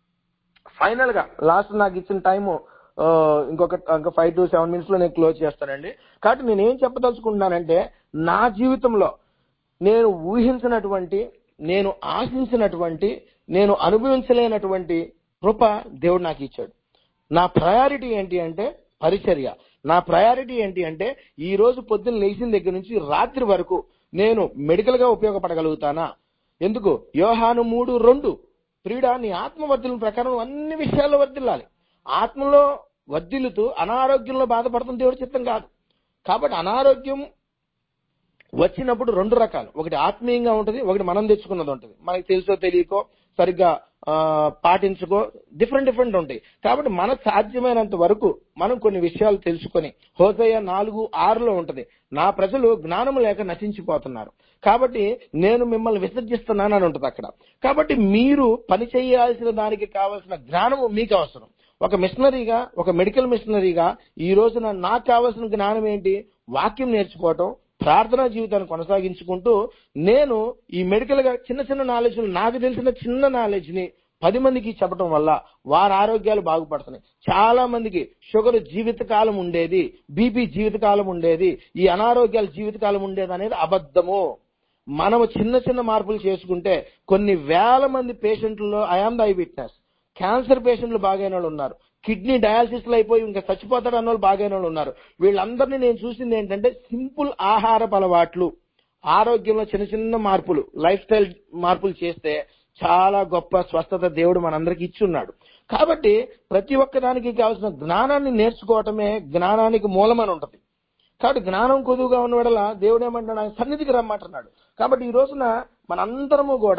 ఫైనల్ గా లాస్ట్ నాకు ఇచ్చిన టైము ఇంకొక ఇంకా ఫైవ్ టు సెవెన్ మినిట్స్ లో నేను క్లోజ్ చేస్తానండి కాబట్టి నేను ఏం చెప్పదలుచుకుంటున్నానంటే నా జీవితంలో నేను ఊహించినటువంటి నేను ఆశించినటువంటి నేను అనుభవించలేనటువంటి కృప దేవుడు నాకు ఇచ్చాడు నా ప్రయారిటీ ఏంటి అంటే పరిచర్య నా ప్రయారిటీ ఏంటి అంటే ఈ రోజు పొద్దున్న లేచిన దగ్గర నుంచి రాత్రి వరకు నేను మెడికల్ గా ఉపయోగపడగలుగుతానా ఎందుకు యోహాను మూడు రెండు ప్రియుడా నీ ఆత్మ వర్ధిల్లిన ప్రకారం అన్ని విషయాల్లో వర్ధిల్లాలి ఆత్మలో వర్ధిల్లుతూ అనారోగ్యంలో బాధపడుతున్న దేవుడి చిత్తం కాదు కాబట్టి అనారోగ్యం వచ్చినప్పుడు రెండు రకాలు ఒకటి ఆత్మీయంగా ఉంటుంది ఒకటి మనం తెచ్చుకున్నది ఉంటుంది మనకి తెలుసో తెలియకో సరిగ్గా ఆ, పాటించుకో డిఫరెంట్ డిఫరెంట్ ఉంటాయి కాబట్టి మనకు సాధ్యమైనంత వరకు మనం కొన్ని విషయాలు తెలుసుకొని హోసయ్య నాలుగు ఆరులో ఉంటది నా ప్రజలు జ్ఞానం లేక నశించిపోతున్నారు కాబట్టి నేను మిమ్మల్ని విసర్జిస్తున్నాను అని ఉంటుంది అక్కడ కాబట్టి మీరు పని చేయాల్సిన దానికి కావాల్సిన జ్ఞానము మీకు అవసరం ఒక మిషనరీగా ఒక మెడికల్ మిషనరీగా ఈ రోజున నాకు కావాల్సిన జ్ఞానం ఏంటి వాక్యం నేర్చుకోవటం ప్రార్థనా జీవితాన్ని కొనసాగించుకుంటూ నేను ఈ మెడికల్ గా చిన్న చిన్న నాలెడ్జ్ నాకు తెలిసిన చిన్న నాలెడ్జ్ ని పది మందికి చెప్పడం వల్ల వారి ఆరోగ్యాలు బాగుపడుతున్నాయి చాలా మందికి షుగర్ జీవితకాలం ఉండేది బీపీ జీవితకాలం ఉండేది ఈ అనారోగ్యాలు జీవితకాలం ఉండేది అనేది అబద్ధము మనము చిన్న చిన్న మార్పులు చేసుకుంటే కొన్ని వేల మంది పేషెంట్లలో I am the eye witness cancer పేషెంట్లు బాగైన వాళ్ళు ఉన్నారు కిడ్నీ డయాలసిస్ అయిపోయి ఇంకా చచ్చిపోతాడు అన్న వాళ్ళు బాగైన వాళ్ళు ఉన్నారు వీళ్ళందరినీ నేను చూసింది ఏంటంటే సింపుల్ ఆహారపు అలవాట్లు ఆరోగ్యంలో చిన్న చిన్న మార్పులు లైఫ్ స్టైల్ మార్పులు చేస్తే చాలా గొప్ప స్వస్థత దేవుడు మనందరికి ఇచ్చున్నాడు కాబట్టి ప్రతి ఒక్కదానికి కావాల్సిన జ్ఞానాన్ని నేర్చుకోవటమే జ్ఞానానికి మూలమని ఉంటది కాబట్టి జ్ఞానం కొదువుగా ఉన్న వడల దేవుడు ఏమంటున్నాడు ఆయన సన్నిధికి రమ్మంటున్నాడు కాబట్టి ఈ రోజున మనందరము కూడా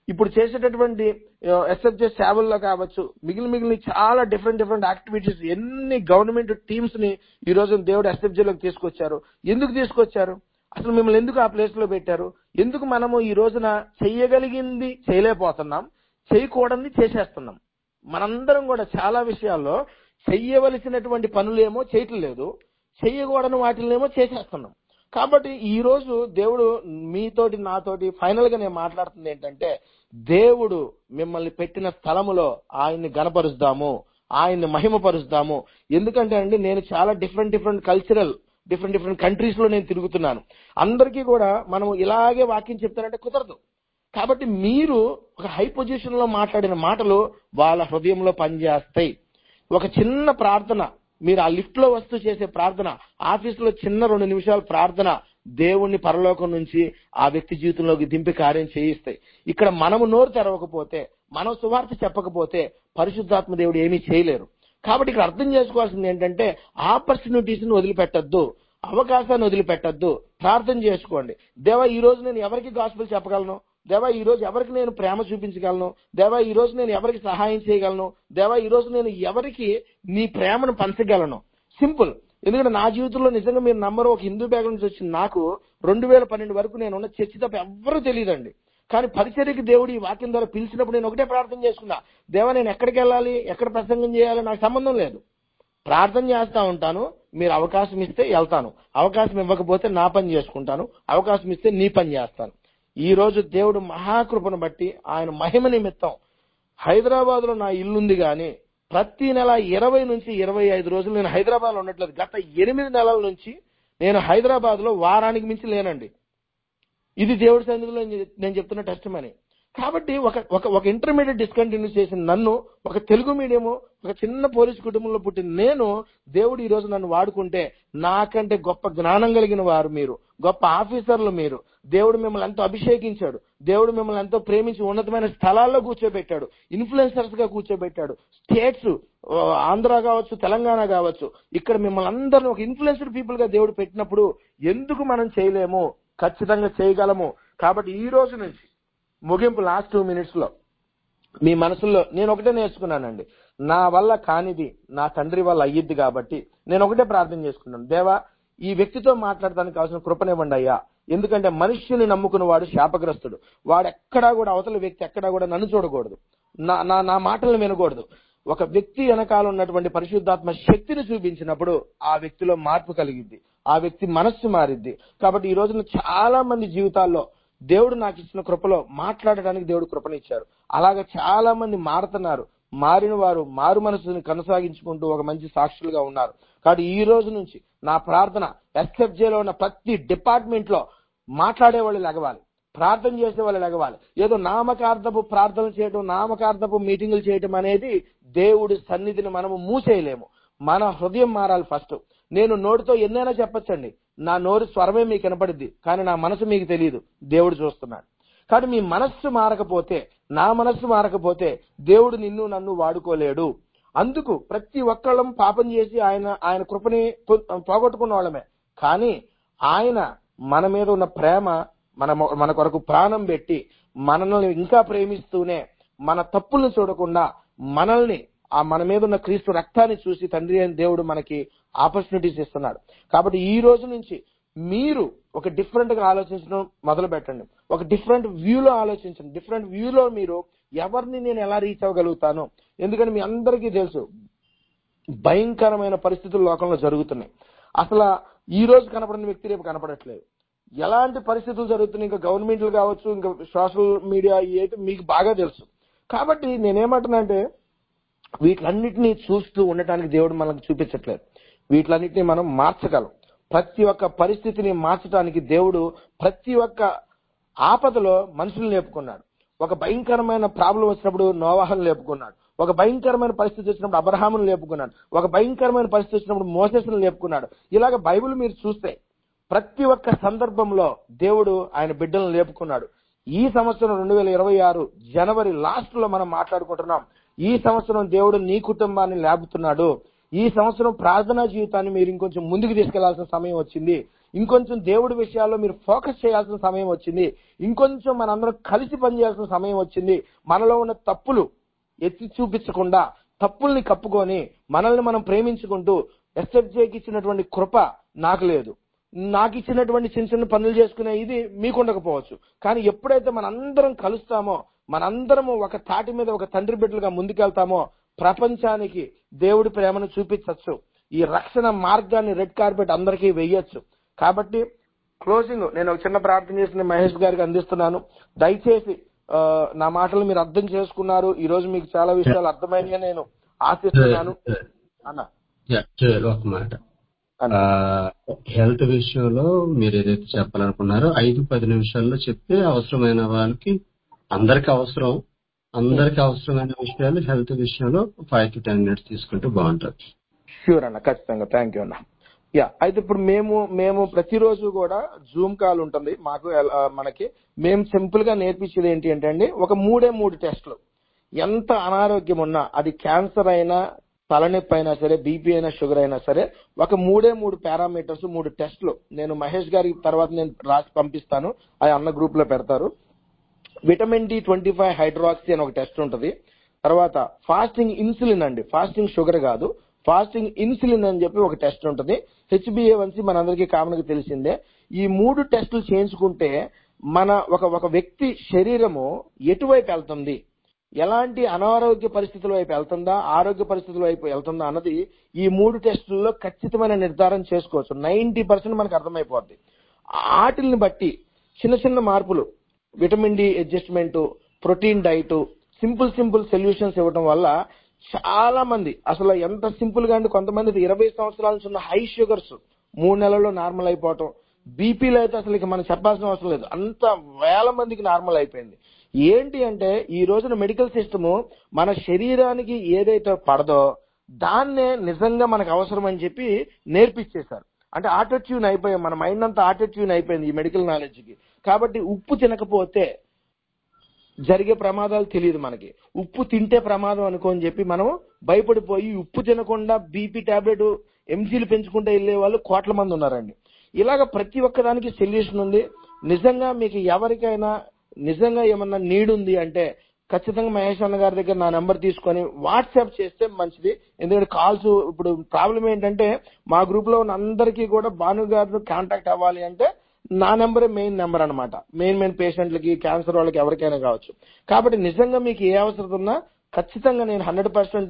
ఇప్పుడు చేసేటటువంటి ఎస్ఎఫ్జే సేవల్లో కావచ్చు మిగిలిన మిగిలిన చాలా డిఫరెంట్ డిఫరెంట్ యాక్టివిటీస్ ఎన్ని గవర్నమెంట్ టీమ్స్ ని ఈ రోజు దేవుడు ఎస్ఎఫ్జే లోకి తీసుకొచ్చారు ఎందుకు తీసుకొచ్చారు అసలు మిమ్మల్ని ఎందుకు ఆ ప్లేస్ లో పెట్టారు ఎందుకు మనము ఈ రోజున చెయ్యగలిగింది చేయలేకపోతున్నాం చేయకూడనిది చేసేస్తున్నాం మనందరం కూడా చాలా విషయాల్లో చెయ్యవలసినటువంటి పనులేమో చేయటం లేదు చెయ్యకూడని వాటినేమో చేసేస్తున్నాం కాబట్టి ఈ రోజు దేవుడు మీతోటి నాతోటి ఫైనల్ గా నేను మాట్లాడుతుంది ఏంటంటే దేవుడు మిమ్మల్ని పెట్టిన స్థలములో ఆయన్ని గనపరుస్తాము ఆయన్ని మహిమపరుస్తాము ఎందుకంటే అండి నేను చాలా different different cultural different different countries లో నేను తిరుగుతున్నాను అందరికీ కూడా మనం ఇలాగే వాక్యం చెప్తానంటే కుదరదు కాబట్టి మీరు ఒక హై పొజిషన్ లో మాట్లాడిన మాటలు వాళ్ళ హృదయంలో పనిచేస్తాయి ఒక చిన్న ప్రార్థన మీరు ఆ లిఫ్ట్ లో వస్తూ చేసే ప్రార్థన ఆఫీస్ లో చిన్న రెండు నిమిషాల ప్రార్థన దేవుణ్ణి పరలోకం నుంచి ఆ వ్యక్తి జీవితంలోకి దింపి కార్యం చేయిస్తాయి ఇక్కడ మనము నోరు తెరవకపోతే మనం సువార్త చెప్పకపోతే పరిశుద్ధాత్మ దేవుడు ఏమీ చేయలేరు కాబట్టి ఇక్కడ అర్థం చేసుకోవాల్సింది ఏంటంటే ఆపర్చునిటీస్ ని వదిలిపెట్టద్దు అవకాశాన్ని వదిలిపెట్టద్దు ప్రార్థన చేసుకోండి దేవా ఈ రోజు నేను ఎవరికి గాస్పుల్ చెప్పగలను దేవా ఈ రోజు ఎవరికి నేను ప్రేమ చూపించగలను దేవా ఈ రోజు నేను ఎవరికి సహాయం చేయగలను దేవా ఈ రోజు నేను ఎవరికి నీ ప్రేమను పంచగలను సింపుల్ ఎందుకంటే నా జీవితంలో నిజంగా మీరు నంబర్ ఒక హిందూ బ్యాగ్ నుంచి వచ్చిన నాకు రెండు వేల పన్నెండు వరకు నేను ఉన్న చర్చి తప్ప ఎవ్వరూ తెలియదండి కానీ పరిచర్యకి దేవుడు ఈ వాక్యం ద్వారా పిలిచినప్పుడు నేను ఒకటే ప్రార్థన చేసుకున్నా దేవా నేను ఎక్కడికి వెళ్ళాలి ఎక్కడ ప్రసంగం చేయాలి నాకు సంబంధం లేదు ప్రార్థన చేస్తా ఉంటాను మీరు అవకాశం ఇస్తే వెళ్తాను అవకాశం ఇవ్వకపోతే నా పని చేసుకుంటాను అవకాశం ఇస్తే నీ పని చేస్తాను ఈ రోజు దేవుడు మహాకృపను బట్టి ఆయన మహిమ నిమిత్తం హైదరాబాద్ లో నా ఇల్లుంది గాని ప్రతి నెల ఇరవై నుంచి ఇరవై ఐదు రోజులు నేను హైదరాబాద్ లో ఉండట్లేదు గత ఎనిమిది నెలల నుంచి నేను హైదరాబాద్ లో వారానికి మించి లేనండి ఇది దేవుడి సన్నిధిలో నేను- నేను చెప్తున్న టెస్ట్ మనీ కాబట్టి ఒక ఒక ఒక ఇంటర్మీడియట్ డిస్కంటిన్యూ చేసిన నన్ను ఒక తెలుగు మీడియము ఒక చిన్న పోలీస్ కుటుంబంలో పుట్టిన నేను దేవుడు ఈ రోజు నన్ను వాడుకుంటే నాకంటే గొప్ప జ్ఞానం కలిగిన వారు మీరు గొప్ప ఆఫీసర్లు మీరు దేవుడు మిమ్మల్ని ఎంతో అభిషేకించాడు దేవుడు మిమ్మల్ని ఎంతో ప్రేమించి ఉన్నతమైన స్థలాల్లో కూర్చోబెట్టాడు ఇన్ఫ్లుయెన్సర్స్ గా కూర్చోబెట్టాడు స్టేట్స్ ఆంధ్ర కావచ్చు తెలంగాణ కావచ్చు ఇక్కడ మిమ్మల్ని అందరిని ఒక ఇన్ఫ్లుయెన్సర్ పీపుల్ గా దేవుడు పెట్టినప్పుడు ఎందుకు మనం చేయలేము ఖచ్చితంగా చేయగలము కాబట్టి ఈ రోజు నుంచి ముగింపు లాస్ట్ టూ మినిట్స్ లో మీ మనసులో నేను ఒకటే నేర్చుకున్నానండి నా వల్ల కానిది నా తండ్రి వల్ల అయ్యిద్ది కాబట్టి నేను ఒకటే ప్రార్థన చేసుకున్నాను దేవా ఈ వ్యక్తితో మాట్లాడడానికి కావాల్సిన కృపనివ్వండి అయ్యా ఎందుకంటే మనుష్యుని నమ్ముకున్న వాడు శాపగ్రస్తుడు వాడు ఎక్కడా కూడా అవతల వ్యక్తి ఎక్కడా కూడా నన్ను చూడకూడదు నా నా నా మాటలను వినకూడదు ఒక వ్యక్తి వెనకాల ఉన్నటువంటి పరిశుద్ధాత్మ శక్తిని చూపించినప్పుడు ఆ వ్యక్తిలో మార్పు కలిగిద్ది ఆ వ్యక్తి మనస్సు మారిద్ది కాబట్టి ఈ రోజున చాలా మంది జీవితాల్లో దేవుడు నాకు ఇచ్చిన కృపలో మాట్లాడడానికి దేవుడు కృపనిచ్చారు అలాగే చాలా మంది మారుతున్నారు మారిన వారు మారు మనసుని కొనసాగించుకుంటూ ఒక మంచి సాక్షులుగా ఉన్నారు కాబట్టి ఈ రోజు నుంచి నా ప్రార్థన SFJ లో ఉన్న ప్రతి డిపార్ట్మెంట్ లో మాట్లాడే వాళ్ళు లెగవాలి ప్రార్థన చేసే వాళ్ళు లెగవాలి ఏదో నామకార్థపు ప్రార్థన చేయడం నామకార్థపు మీటింగులు చేయడం అనేది దేవుడి సన్నిధిని మనము మూసేయలేము మన హృదయం మారాలి ఫస్ట్ నేను నోటితో ఎన్నైనా చెప్పొచ్చండి నా నోరు స్వరమే మీకు వినపడిద్ది కానీ నా మనసు మీకు తెలియదు దేవుడు చూస్తున్నాడు కాబట్టి మీ మనస్సు మారకపోతే నా మనస్సు మారకపోతే దేవుడు నిన్ను నన్ను వాడుకోలేడు అందుకు ప్రతి ఒక్కళ్ళం పాపం చేసి ఆయన ఆయన కృపని పొ- పోగొట్టుకున్న వాళ్ళమే కానీ ఆయన మన మీద ఉన్న ప్రేమ మన మన కొరకు ప్రాణం పెట్టి మనల్ని ఇంకా ప్రేమిస్తూనే మన తప్పులను చూడకుండా మనల్ని ఆ మన మీద ఉన్న క్రీస్తు రక్తాన్ని చూసి తండ్రి అయిన దేవుడు మనకి ఆపర్చునిటీస్ ఇస్తున్నాడు కాబట్టి ఈ రోజు నుంచి మీరు ఒక డిఫరెంట్ గా ఆలోచించడం మొదలు పెట్టండి ఒక డిఫరెంట్ వ్యూలో ఆలోచించండి డిఫరెంట్ వ్యూలో మీరు ఎవరిని నేను ఎలా రీచ్ అవ్వగలుగుతాను ఎందుకంటే మీ అందరికీ తెలుసు భయంకరమైన పరిస్థితులు లోకంలో జరుగుతున్నాయి అసలు ఈ రోజు కనపడిన వ్యక్తి రేపు కనపడట్లేదు ఎలాంటి పరిస్థితులు జరుగుతున్నాయి ఇంకా గవర్నమెంట్లు కావచ్చు ఇంకా సోషల్ మీడియా అయితే మీకు బాగా తెలుసు కాబట్టి నేనేమంటున్నానంటే వీటిలన్నిటినీ చూస్తూ ఉండటానికి దేవుడు మనకు చూపించట్లేదు వీటిలన్నిటినీ మనం మార్చగలం ప్రతి ఒక్క పరిస్థితిని మార్చడానికి దేవుడు ప్రతి ఒక్క ఆపదలో మనుషులు లేపుకున్నాడు ఒక భయంకరమైన ప్రాబ్లం వచ్చినప్పుడు నోవాహను లేపుకున్నాడు ఒక భయంకరమైన పరిస్థితి వచ్చినప్పుడు అబ్రహామును లేపుకున్నాడు ఒక భయంకరమైన పరిస్థితి వచ్చినప్పుడు మోసెస్ను లేపుకున్నాడు ఇలాగ బైబిల్ మీరు చూస్తే ప్రతి ఒక్క సందర్భంలో దేవుడు ఆయన బిడ్డలను లేపుకున్నాడు ఈ సంవత్సరం రెండు వేల ఇరవై ఆరు జనవరి లాస్ట్ లో మనం మాట్లాడుకుంటున్నాం ఈ సంవత్సరం దేవుడు నీ కుటుంబాన్ని లేపుతున్నాడు ఈ సంవత్సరం ప్రార్థనా జీవితాన్ని మీరు ఇంకొంచెం ముందుకు తీసుకెళ్లాల్సిన సమయం వచ్చింది ఇంకొంచెం దేవుడి విషయాల్లో మీరు ఫోకస్ చేయాల్సిన సమయం వచ్చింది ఇంకొంచెం మనందరం కలిసి పనిచేయాల్సిన సమయం వచ్చింది మనలో ఉన్న తప్పులు ఎత్తి చూపించకుండా తప్పుల్ని కప్పుకొని మనల్ని మనం ప్రేమించుకుంటూ ఎస్ఎఫ్జేకి ఇచ్చినటువంటి కృప నాకు లేదు నాకు ఇచ్చినటువంటి చిన్న చిన్న పనులు చేసుకునే ఇది మీకు ఉండకపోవచ్చు కానీ ఎప్పుడైతే మనందరం కలుస్తామో మనందరము ఒక తాటి మీద ఒక తండ్రి బిడ్డలుగా ముందుకెళ్తామో ప్రపంచానికి దేవుడి ప్రేమను చూపించచ్చు ఈ రక్షణ మార్గాన్ని రెడ్ కార్పెట్ అందరికీ వెయ్యొచ్చు కాబట్టి క్లోజింగ్ నేను ఒక చిన్న ప్రార్థన చేసిన మహేష్ గారికి అందిస్తున్నాను దయచేసి ఆ, నా మాటలు మీరు అర్థం చేసుకున్నారు ఈ రోజు మీకు చాలా విషయాలు అర్థమైనవి నేను ఆశిస్తున్నాను అన్న యా, జోయల్ ఒక మాట అన్న హెల్త్ విషయంలో మీరు ఏదైతే చెప్పాలనుకున్నారో ఐదు పది నిమిషాల్లో చెప్తే అవసరమైన వాళ్ళకి అందరికి అవసరం అందరికి అవసరమైన విషయాలు హెల్త్ విషయంలో ఫైవ్ టు టెన్ మినిట్స్ తీసుకుంటే బాగుంటుంది ష్యూర్ అన్న ఖచ్చితంగా థ్యాంక్ యూ అన్న యా అయితే ఇప్పుడు మేము మేము ప్రతిరోజు కూడా జూమ్ కాల్ ఉంటుంది మాకు ఎల- ఆ, మనకి మేము సింపుల్ గా నేర్పించేది ఏంటి అంటే అండి ఒక మూడే మూడు టెస్టులు ఎంత అనారోగ్యం ఉన్నా అది క్యాన్సర్ అయినా తలనొప్పి అయినా సరే బీపీ అయినా షుగర్ అయినా సరే ఒక మూడే మూడు పారామీటర్స్ మూడు టెస్టులు నేను మహేష్ గారికి తర్వాత నేను రాసి పంపిస్తాను అది అన్న గ్రూప్ లో పెడతారు vitamin D twenty five hydroxy అని ఒక టెస్ట్ ఉంటుంది తర్వాత ఫాస్టింగ్ ఇన్సులిన్ అండి ఫాస్టింగ్ షుగర్ కాదు ఫాస్టింగ్ ఇన్సులిన్ అని చెప్పి ఒక టెస్ట్ ఉంటుంది హెచ్బిఏవన్సీ మనందరికీ కామన్ గా తెలిసిందే ఈ మూడు టెస్టులు చేయించుకుంటే మన ఒక ఒక వ్యక్తి శరీరము ఎటువైపు వెళ్తుంది ఎలాంటి అనారోగ్య పరిస్థితుల వైపు వెళ్తుందా ఆరోగ్య పరిస్థితుల వైపు వెళ్తుందా అన్నది ఈ మూడు టెస్టుల్లో ఖచ్చితమైన నిర్ధారణ చేసుకోవచ్చు నైన్టీ పర్సెంట్ మనకు అర్థమైపోద్ది వాటిని బట్టి చిన్న చిన్న మార్పులు vitamin D adjustment protein diet simple simple solutions ఇవ్వడం వల్ల చాలా మంది అసలు ఎంత సింపుల్ గా అంటే కొంతమంది ఇరవై సంవత్సరాల నుంచి ఉన్న హై షుగర్స్ మూడు నెలల్లో నార్మల్ అయిపోవటం బీపీలో అయితే అసలు ఇక మనం చెప్పాల్సిన అవసరం లేదు అంత వేల మందికి నార్మల్ అయిపోయింది ఏంటి అంటే ఈ రోజున మెడికల్ సిస్టమ్ మన శరీరానికి ఏదైతే పడదో దాన్నే నిజంగా మనకు అవసరం అని చెప్పి నేర్పించేశారు అంటే ఆటోట్యూన్ అయిపోయాం మన మైండ్ అంతా ఆటోట్యూన్ అయిపోయింది ఈ మెడికల్ నాలెడ్జ్ కి కాబట్టి ఉప్పు తినకపోతే జరిగే ప్రమాదాలు తెలియదు మనకి ఉప్పు తింటే ప్రమాదం అనుకోని చెప్పి మనం భయపడిపోయి ఉప్పు తినకుండా బీపీ టాబ్లెట్ ఎంజీలు పెంచుకుంటే వెళ్లే వాళ్ళు కోట్ల మంది ఉన్నారండి ఇలాగ ప్రతి ఒక్కదానికి సొల్యూషన్ ఉంది నిజంగా మీకు ఎవరికైనా నిజంగా ఏమన్నా నీడ్ ఉంది అంటే ఖచ్చితంగా మహేష్ అన్న గారి దగ్గర నా నెంబర్ తీసుకొని వాట్సాప్ చేస్తే మంచిది ఎందుకంటే కాల్స్ ఇప్పుడు ప్రాబ్లం ఏంటంటే మా గ్రూప్ లో ఉన్న అందరికీ కూడా భాను గారిని కాంటాక్ట్ అవ్వాలి అంటే నా నెంబరే మెయిన్ నెంబర్ అన్నమాట మెయిన్ మెయిన్ పేషెంట్లకి క్యాన్సర్ వాళ్ళకి ఎవరికైనా కావచ్చు కాబట్టి నిజంగా మీకు ఏ అవసరం ఉన్నా ఖచ్చితంగా నేను హండ్రెడ్ పర్సెంట్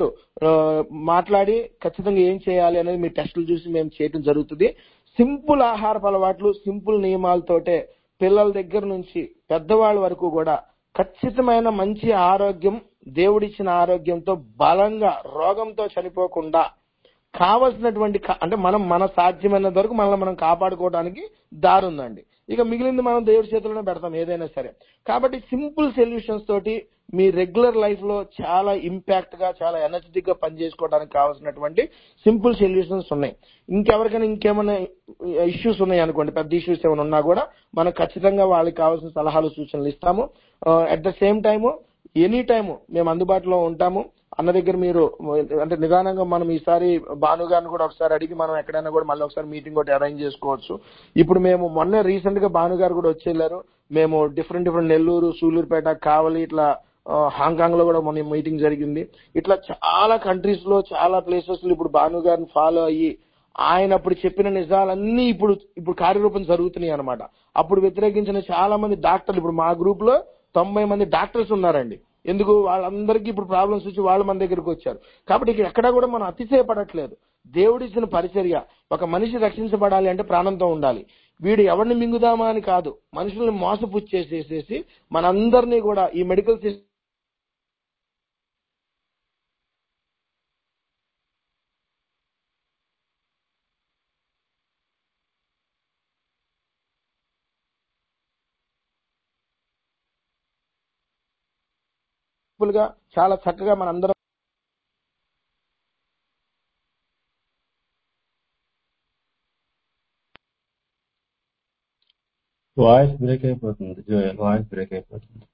మాట్లాడి ఖచ్చితంగా ఏం చేయాలి అనేది మీ టెస్టులు చూసి మేము చేయడం జరుగుతుంది సింపుల్ ఆహారపు అలవాట్లు సింపుల్ నియమాలతోటే పిల్లల దగ్గర నుంచి పెద్దవాళ్ళ వరకు కూడా ఖచ్చితమైన మంచి ఆరోగ్యం దేవుడిచ్చిన ఆరోగ్యంతో బలంగా రోగంతో చనిపోకుండా కావలసినటువంటి క- అంటే మనం మన సాధ్యమైనంత వరకు మనల్ని మనం కాపాడుకోవడానికి దారి ఉందండి ఇక మిగిలింది మనం దేవుడి చేతిలోనే పెడతాం ఏదైనా సరే కాబట్టి సింపుల్ సొల్యూషన్స్ తోటి మీ రెగ్యులర్ లైఫ్ లో చాలా ఇంపాక్ట్ గా చాలా ఎనర్జెటిక్ గా పనిచేసుకోవడానికి కావాల్సినటువంటి సింపుల్ సొల్యూషన్స్ ఉన్నాయి ఇంకెవరికైనా ఇంకేమైనా ఇష్యూస్ ఉన్నాయి అనుకోండి పెద్ద ఇష్యూస్ ఏమైనా ఉన్నా కూడా మనం ఖచ్చితంగా వాళ్ళకి కావాల్సిన సలహాలు సూచనలు ఇస్తాము at the same time any time మేము అందుబాటులో ఉంటాము అన్న దగ్గర మీరు అంటే నిదానంగా మనం ఈసారి భాను గారిని కూడా ఒకసారి అడిగి మనం ఎక్కడైనా కూడా మళ్ళీ ఒకసారి మీటింగ్ ఒకటి అరేంజ్ చేసుకోవచ్చు ఇప్పుడు మేము మొన్న రీసెంట్ గా భాను గారు కూడా వచ్చి వెళ్ళారు మేము డిఫరెంట్ డిఫరెంట్ నెల్లూరు సూలూరుపేట కావలి ఇట్లా ఆ, హాంకాంగ్ లో కూడా మొన్న మీటింగ్ జరిగింది ఇట్లా చాలా కంట్రీస్ లో చాలా ప్లేసెస్ లో ఇప్పుడు భాను గారిని ఫాలో అయ్యి ఆయన అప్పుడు చెప్పిన నిజాలన్నీ ఇప్పుడు ఇప్పుడు కార్యరూపం జరుగుతున్నాయి అనమాట అప్పుడు వ్యతిరేకించిన చాలా మంది డాక్టర్లు ఇప్పుడు మా గ్రూప్ లో తొంభై మంది డాక్టర్స్ ఉన్నారండి ఎందుకు వాళ్ళందరికీ ఇప్పుడు ప్రాబ్లమ్స్ వచ్చి వాళ్ళు మన దగ్గరికి వచ్చారు కాబట్టి ఇక్కడ ఎక్కడా కూడా మనం అతిశయపడట్లేదు దేవుడిచ్చిన పరిచర్య ఒక మనిషి రక్షించబడాలి అంటే ప్రాణంతో ఉండాలి వీడు ఎవరిని మింగుదామా అని కాదు మనుషుల్ని మోసపుచ్చేసేసేసి మనందరినీ కూడా ఈ మెడికల్ సిస్టమ్ గా చాలా చక్కగా మనందరం వాయిస్ బ్రేక్ అయిపోతుంది జోయల్ వాయిస్ బ్రేక్ అయిపోతుంది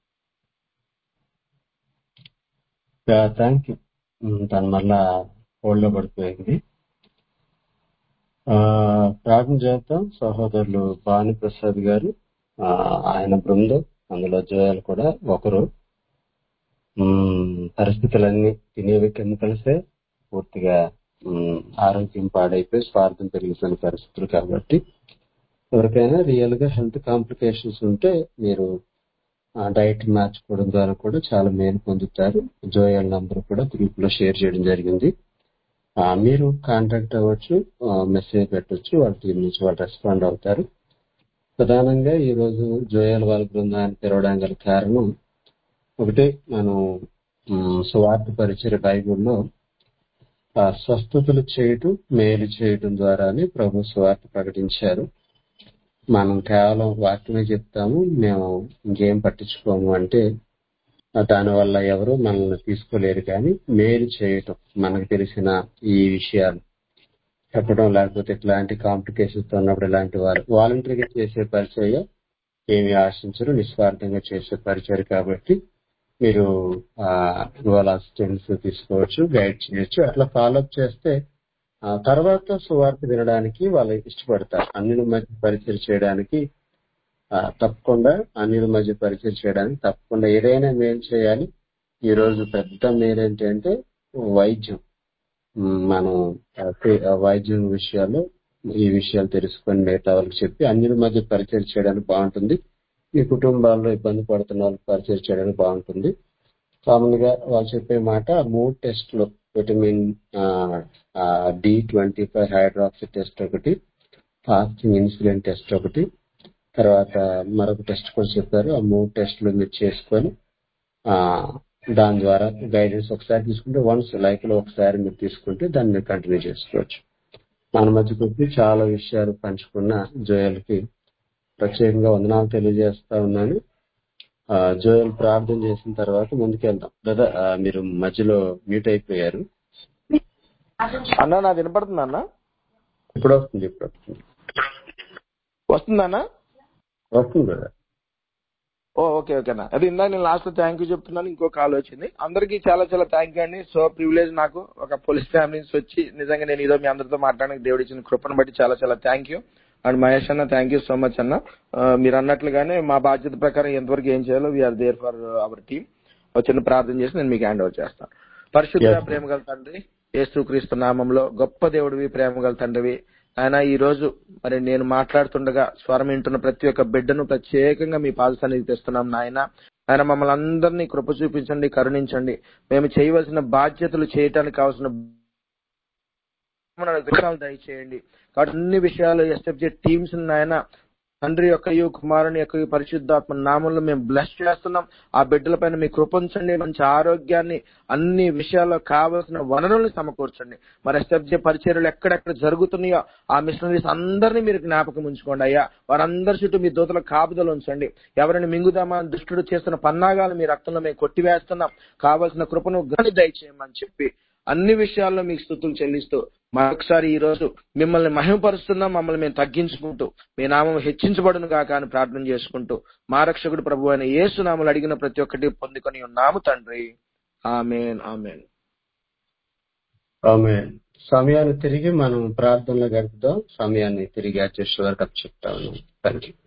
థ్యాంక్ యూ తను మళ్ళా హోల్డ్ లో పడిపోయింది ఆ, ప్రార్థన చేద్దాం సహోదరులు భాను ప్రసాద్ గారు ఆ, ఆయన బృందం అందులో జోయాలు కూడా ఒకరు ఉమ్, పరిస్థితులన్నీ తినేవి కెమికల్సే పూర్తిగా ఉమ్, ఆరోగ్యం పాడైపోయి స్వార్థం పెరిగిపోయిన పరిస్థితులు కాబట్టి ఎవరికైనా రియల్ గా హెల్త్ కాంప్లికేషన్స్ ఉంటే మీరు ఆ డైట్ మార్చుకోవడం ద్వారా కూడా చాలా మేలు పొందుతారు జోయల్ నంబర్ కూడా గ్రూప్ లో షేర్ చేయడం జరిగింది ఆ, మీరు కాంటాక్ట్ అవ్వచ్చు మెసేజ్ పెట్టొచ్చు వాళ్ళ టీం నుంచి వాళ్ళు రెస్పాండ్ అవుతారు ప్రధానంగా ఈ రోజు జోయల్ వాళ్ళ బృందాన్ని తెరవడానికి గల కారణం ఒకటి మనం ఉమ్, సువార్త పరిచయ బైబిల్లో ఆ, స్వస్థతలు చేయటం మేలు చేయటం ద్వారా అని ప్రభు సువార్త ప్రకటించారు మనం కేవలం వాక్యమే చెప్తాము మేము ఇంకేం పట్టించుకోము అంటే ఆ, దానివల్ల ఎవరు మనల్ని తీసుకోలేరు కానీ మేలు చేయటం మనకు తెలిసిన ఈ విషయాలు చెప్పడం లేకపోతే ఇట్లాంటి కాంప్లికేషన్స్ ఉన్నప్పుడు ఇలాంటి వారు వాలంటరీగా చేసే పరిచయం ఏమి ఆశించరు నిస్వార్థంగా చేసే పరిచయం కాబట్టి మీరు ఆ, వాళ్ళ అసిస్టెంట్స్ తీసుకోవచ్చు గైడ్ చేయొచ్చు అట్లా ఫాలోఅప్ చేస్తే ఆ తర్వాత సువార్త వినడానికి వాళ్ళు ఇష్టపడతారు అన్నిల మధ్య పరిచయం చేయడానికి ఆ, తప్పకుండా అన్నిల మధ్య పరిచయం చేయడానికి తప్పకుండా ఏదైనా మేలు చేయాలి ఈ రోజు పెద్ద మేలు ఏంటంటే వైద్యం ఉమ్, మనం ఆ, పే- ఆ వైద్యం విషయాల్లో ఈ విషయాలు తెలుసుకొని మిగతా వాళ్ళకి చెప్పి అన్నిల మధ్య పరిచయం చేయడానికి బాగుంటుంది మీ కుటుంబాల్లో ఇబ్బంది పడుతున్న వాళ్ళకి పరిచయం చేయడానికి బాగుంటుంది కామన్ గా వాళ్ళు చెప్పే మాట మూడు టెస్ట్లు vitamin D twenty five hydroxy test ఒకటి ఫాస్టింగ్ ఇన్సులిన్ టెస్ట్ ఒకటి తర్వాత మరొక టెస్ట్ కూడా చెప్పారు ఆ మూడు టెస్టులు మీరు చేసుకొని ఆ దాని ద్వారా గైడెన్స్ ఒకసారి తీసుకుంటే వన్స్ లైఫ్ లో ఒకసారి మీరు తీసుకుంటే దాన్ని మీరు కంటిన్యూ చేసుకోవచ్చు మన మధ్య కొద్ది చాలా విషయాలు పంచుకున్న జోయల్ కి ప్రత్యేకంగా వందనాలు తెలియజేస్తా ఉన్నాను ఆ, జోయల్ ప్రార్థన చేసిన తర్వాత ముందుకెళ్దాం బ్రదర్ ఆ, మీరు మధ్యలో మ్యూట్ అయిపోయారు అన్న నాది వినపడుతుందా అన్న ఇప్పుడు వస్తుంది ఇప్పుడు వస్తుంది వస్తుందా అన్న వస్తుంది బ్రదర్ ఓ ఓకే ఓకే అన్న అది ఇందాక నేను లాస్ట్ లో థ్యాంక్ యూ చెప్తున్నాను ఇంకో కాల్ వచ్చింది అందరికీ చాలా చాలా థ్యాంక్ యూ అండి సో ప్రివిలేజ్ నాకు ఒక పోలీస్ ఫ్యామిలీ నుంచి వచ్చి నిజంగా నేను ఈరోజు మీ అందరితో మాట్లాడడానికి దేవుడు ఇచ్చిన కృపను బట్టి చాలా చాలా థ్యాంక్ యూ అండ్ మహేష్ అన్న థ్యాంక్ యూ సో మచ్ అన్న ఆ, మీరు అన్నట్లుగానే మా బాధ్యత ప్రకారం ఎంతవరకు ఏం చేయాలో we're there for our team చిన్న ప్రార్థన చేసి నేను మీకు హ్యాండ్ ఓవర్ చేస్తాను పరిశుద్ధ Yes, sir. ప్రేమ గల తండ్రి యేసుక్రీస్తు నామంలో గొప్ప దేవుడివి ప్రేమ గల తండ్రివి ఆయన ఈ రోజు మరి నేను మాట్లాడుతుండగా స్వరం వింటున్న ప్రతి ఒక్క బిడ్డను ప్రత్యేకంగా మీ పాద సన్నిధి తెస్తున్నాం నాయన ఆయన మమ్మల్ని అందరినీ కృప చూపించండి కరుణించండి మేము చేయవలసిన బాధ్యతలు చేయటానికి కావాల్సిన మన విషయాలు దయచేయండి కాబట్టి అన్ని విషయాలు ఎస్ఎఫ్జే టీమ్స్ నాయన తండ్రి యొక్క కుమారుని యొక్క పరిశుద్ధాత్మ నామంలో మేము బ్లెస్ చేస్తున్నాం ఆ బిడ్డల పైన మీ కృపించండి మంచి ఆరోగ్యాన్ని అన్ని విషయాల్లో కావలసిన వనరుల్ని సమకూర్చండి మరి ఎస్ఎఫ్జే పరిచర్యలు ఎక్కడెక్కడ జరుగుతున్నాయో ఆ మిషనరీస్ అందరినీ మీరు జ్ఞాపకం ఉంచుకోండి అయ్యా వారందరి చుట్టూ మీ దూతల కాపుదలు ఉంచండి ఎవరిని మింగుదామా అని దుష్టుడు చేస్తున్న పన్నాగాలు మీ రక్తంలో మేము కొట్టివేస్తున్నాం కావలసిన కృపను గని దయచేయమని చెప్పి అన్ని విషయాల్లో మీకు స్థుతులు చెల్లిస్తూ మరొకసారి ఈ రోజు మిమ్మల్ని మహిమపరుస్తున్నాం మమ్మల్ని మేము తగ్గించుకుంటూ మీ నామం హెచ్చించబడును గాక అని ప్రార్థన చేసుకుంటూ మా రక్షకుడు ప్రభు అయిన యేసు నామలు అడిగిన ప్రతి ఒక్కటి పొందుకొని ఉన్నాము తండ్రి ఆమెన్ ఆమెన్ ఆమె సమయాన్ని తిరిగి మనం ప్రార్థనలో గడుపుదాం సమయాన్ని తిరిగి అడ్జస్ట్ వరకు చెప్తా ఉన్నాం థ్యాంక్ యూ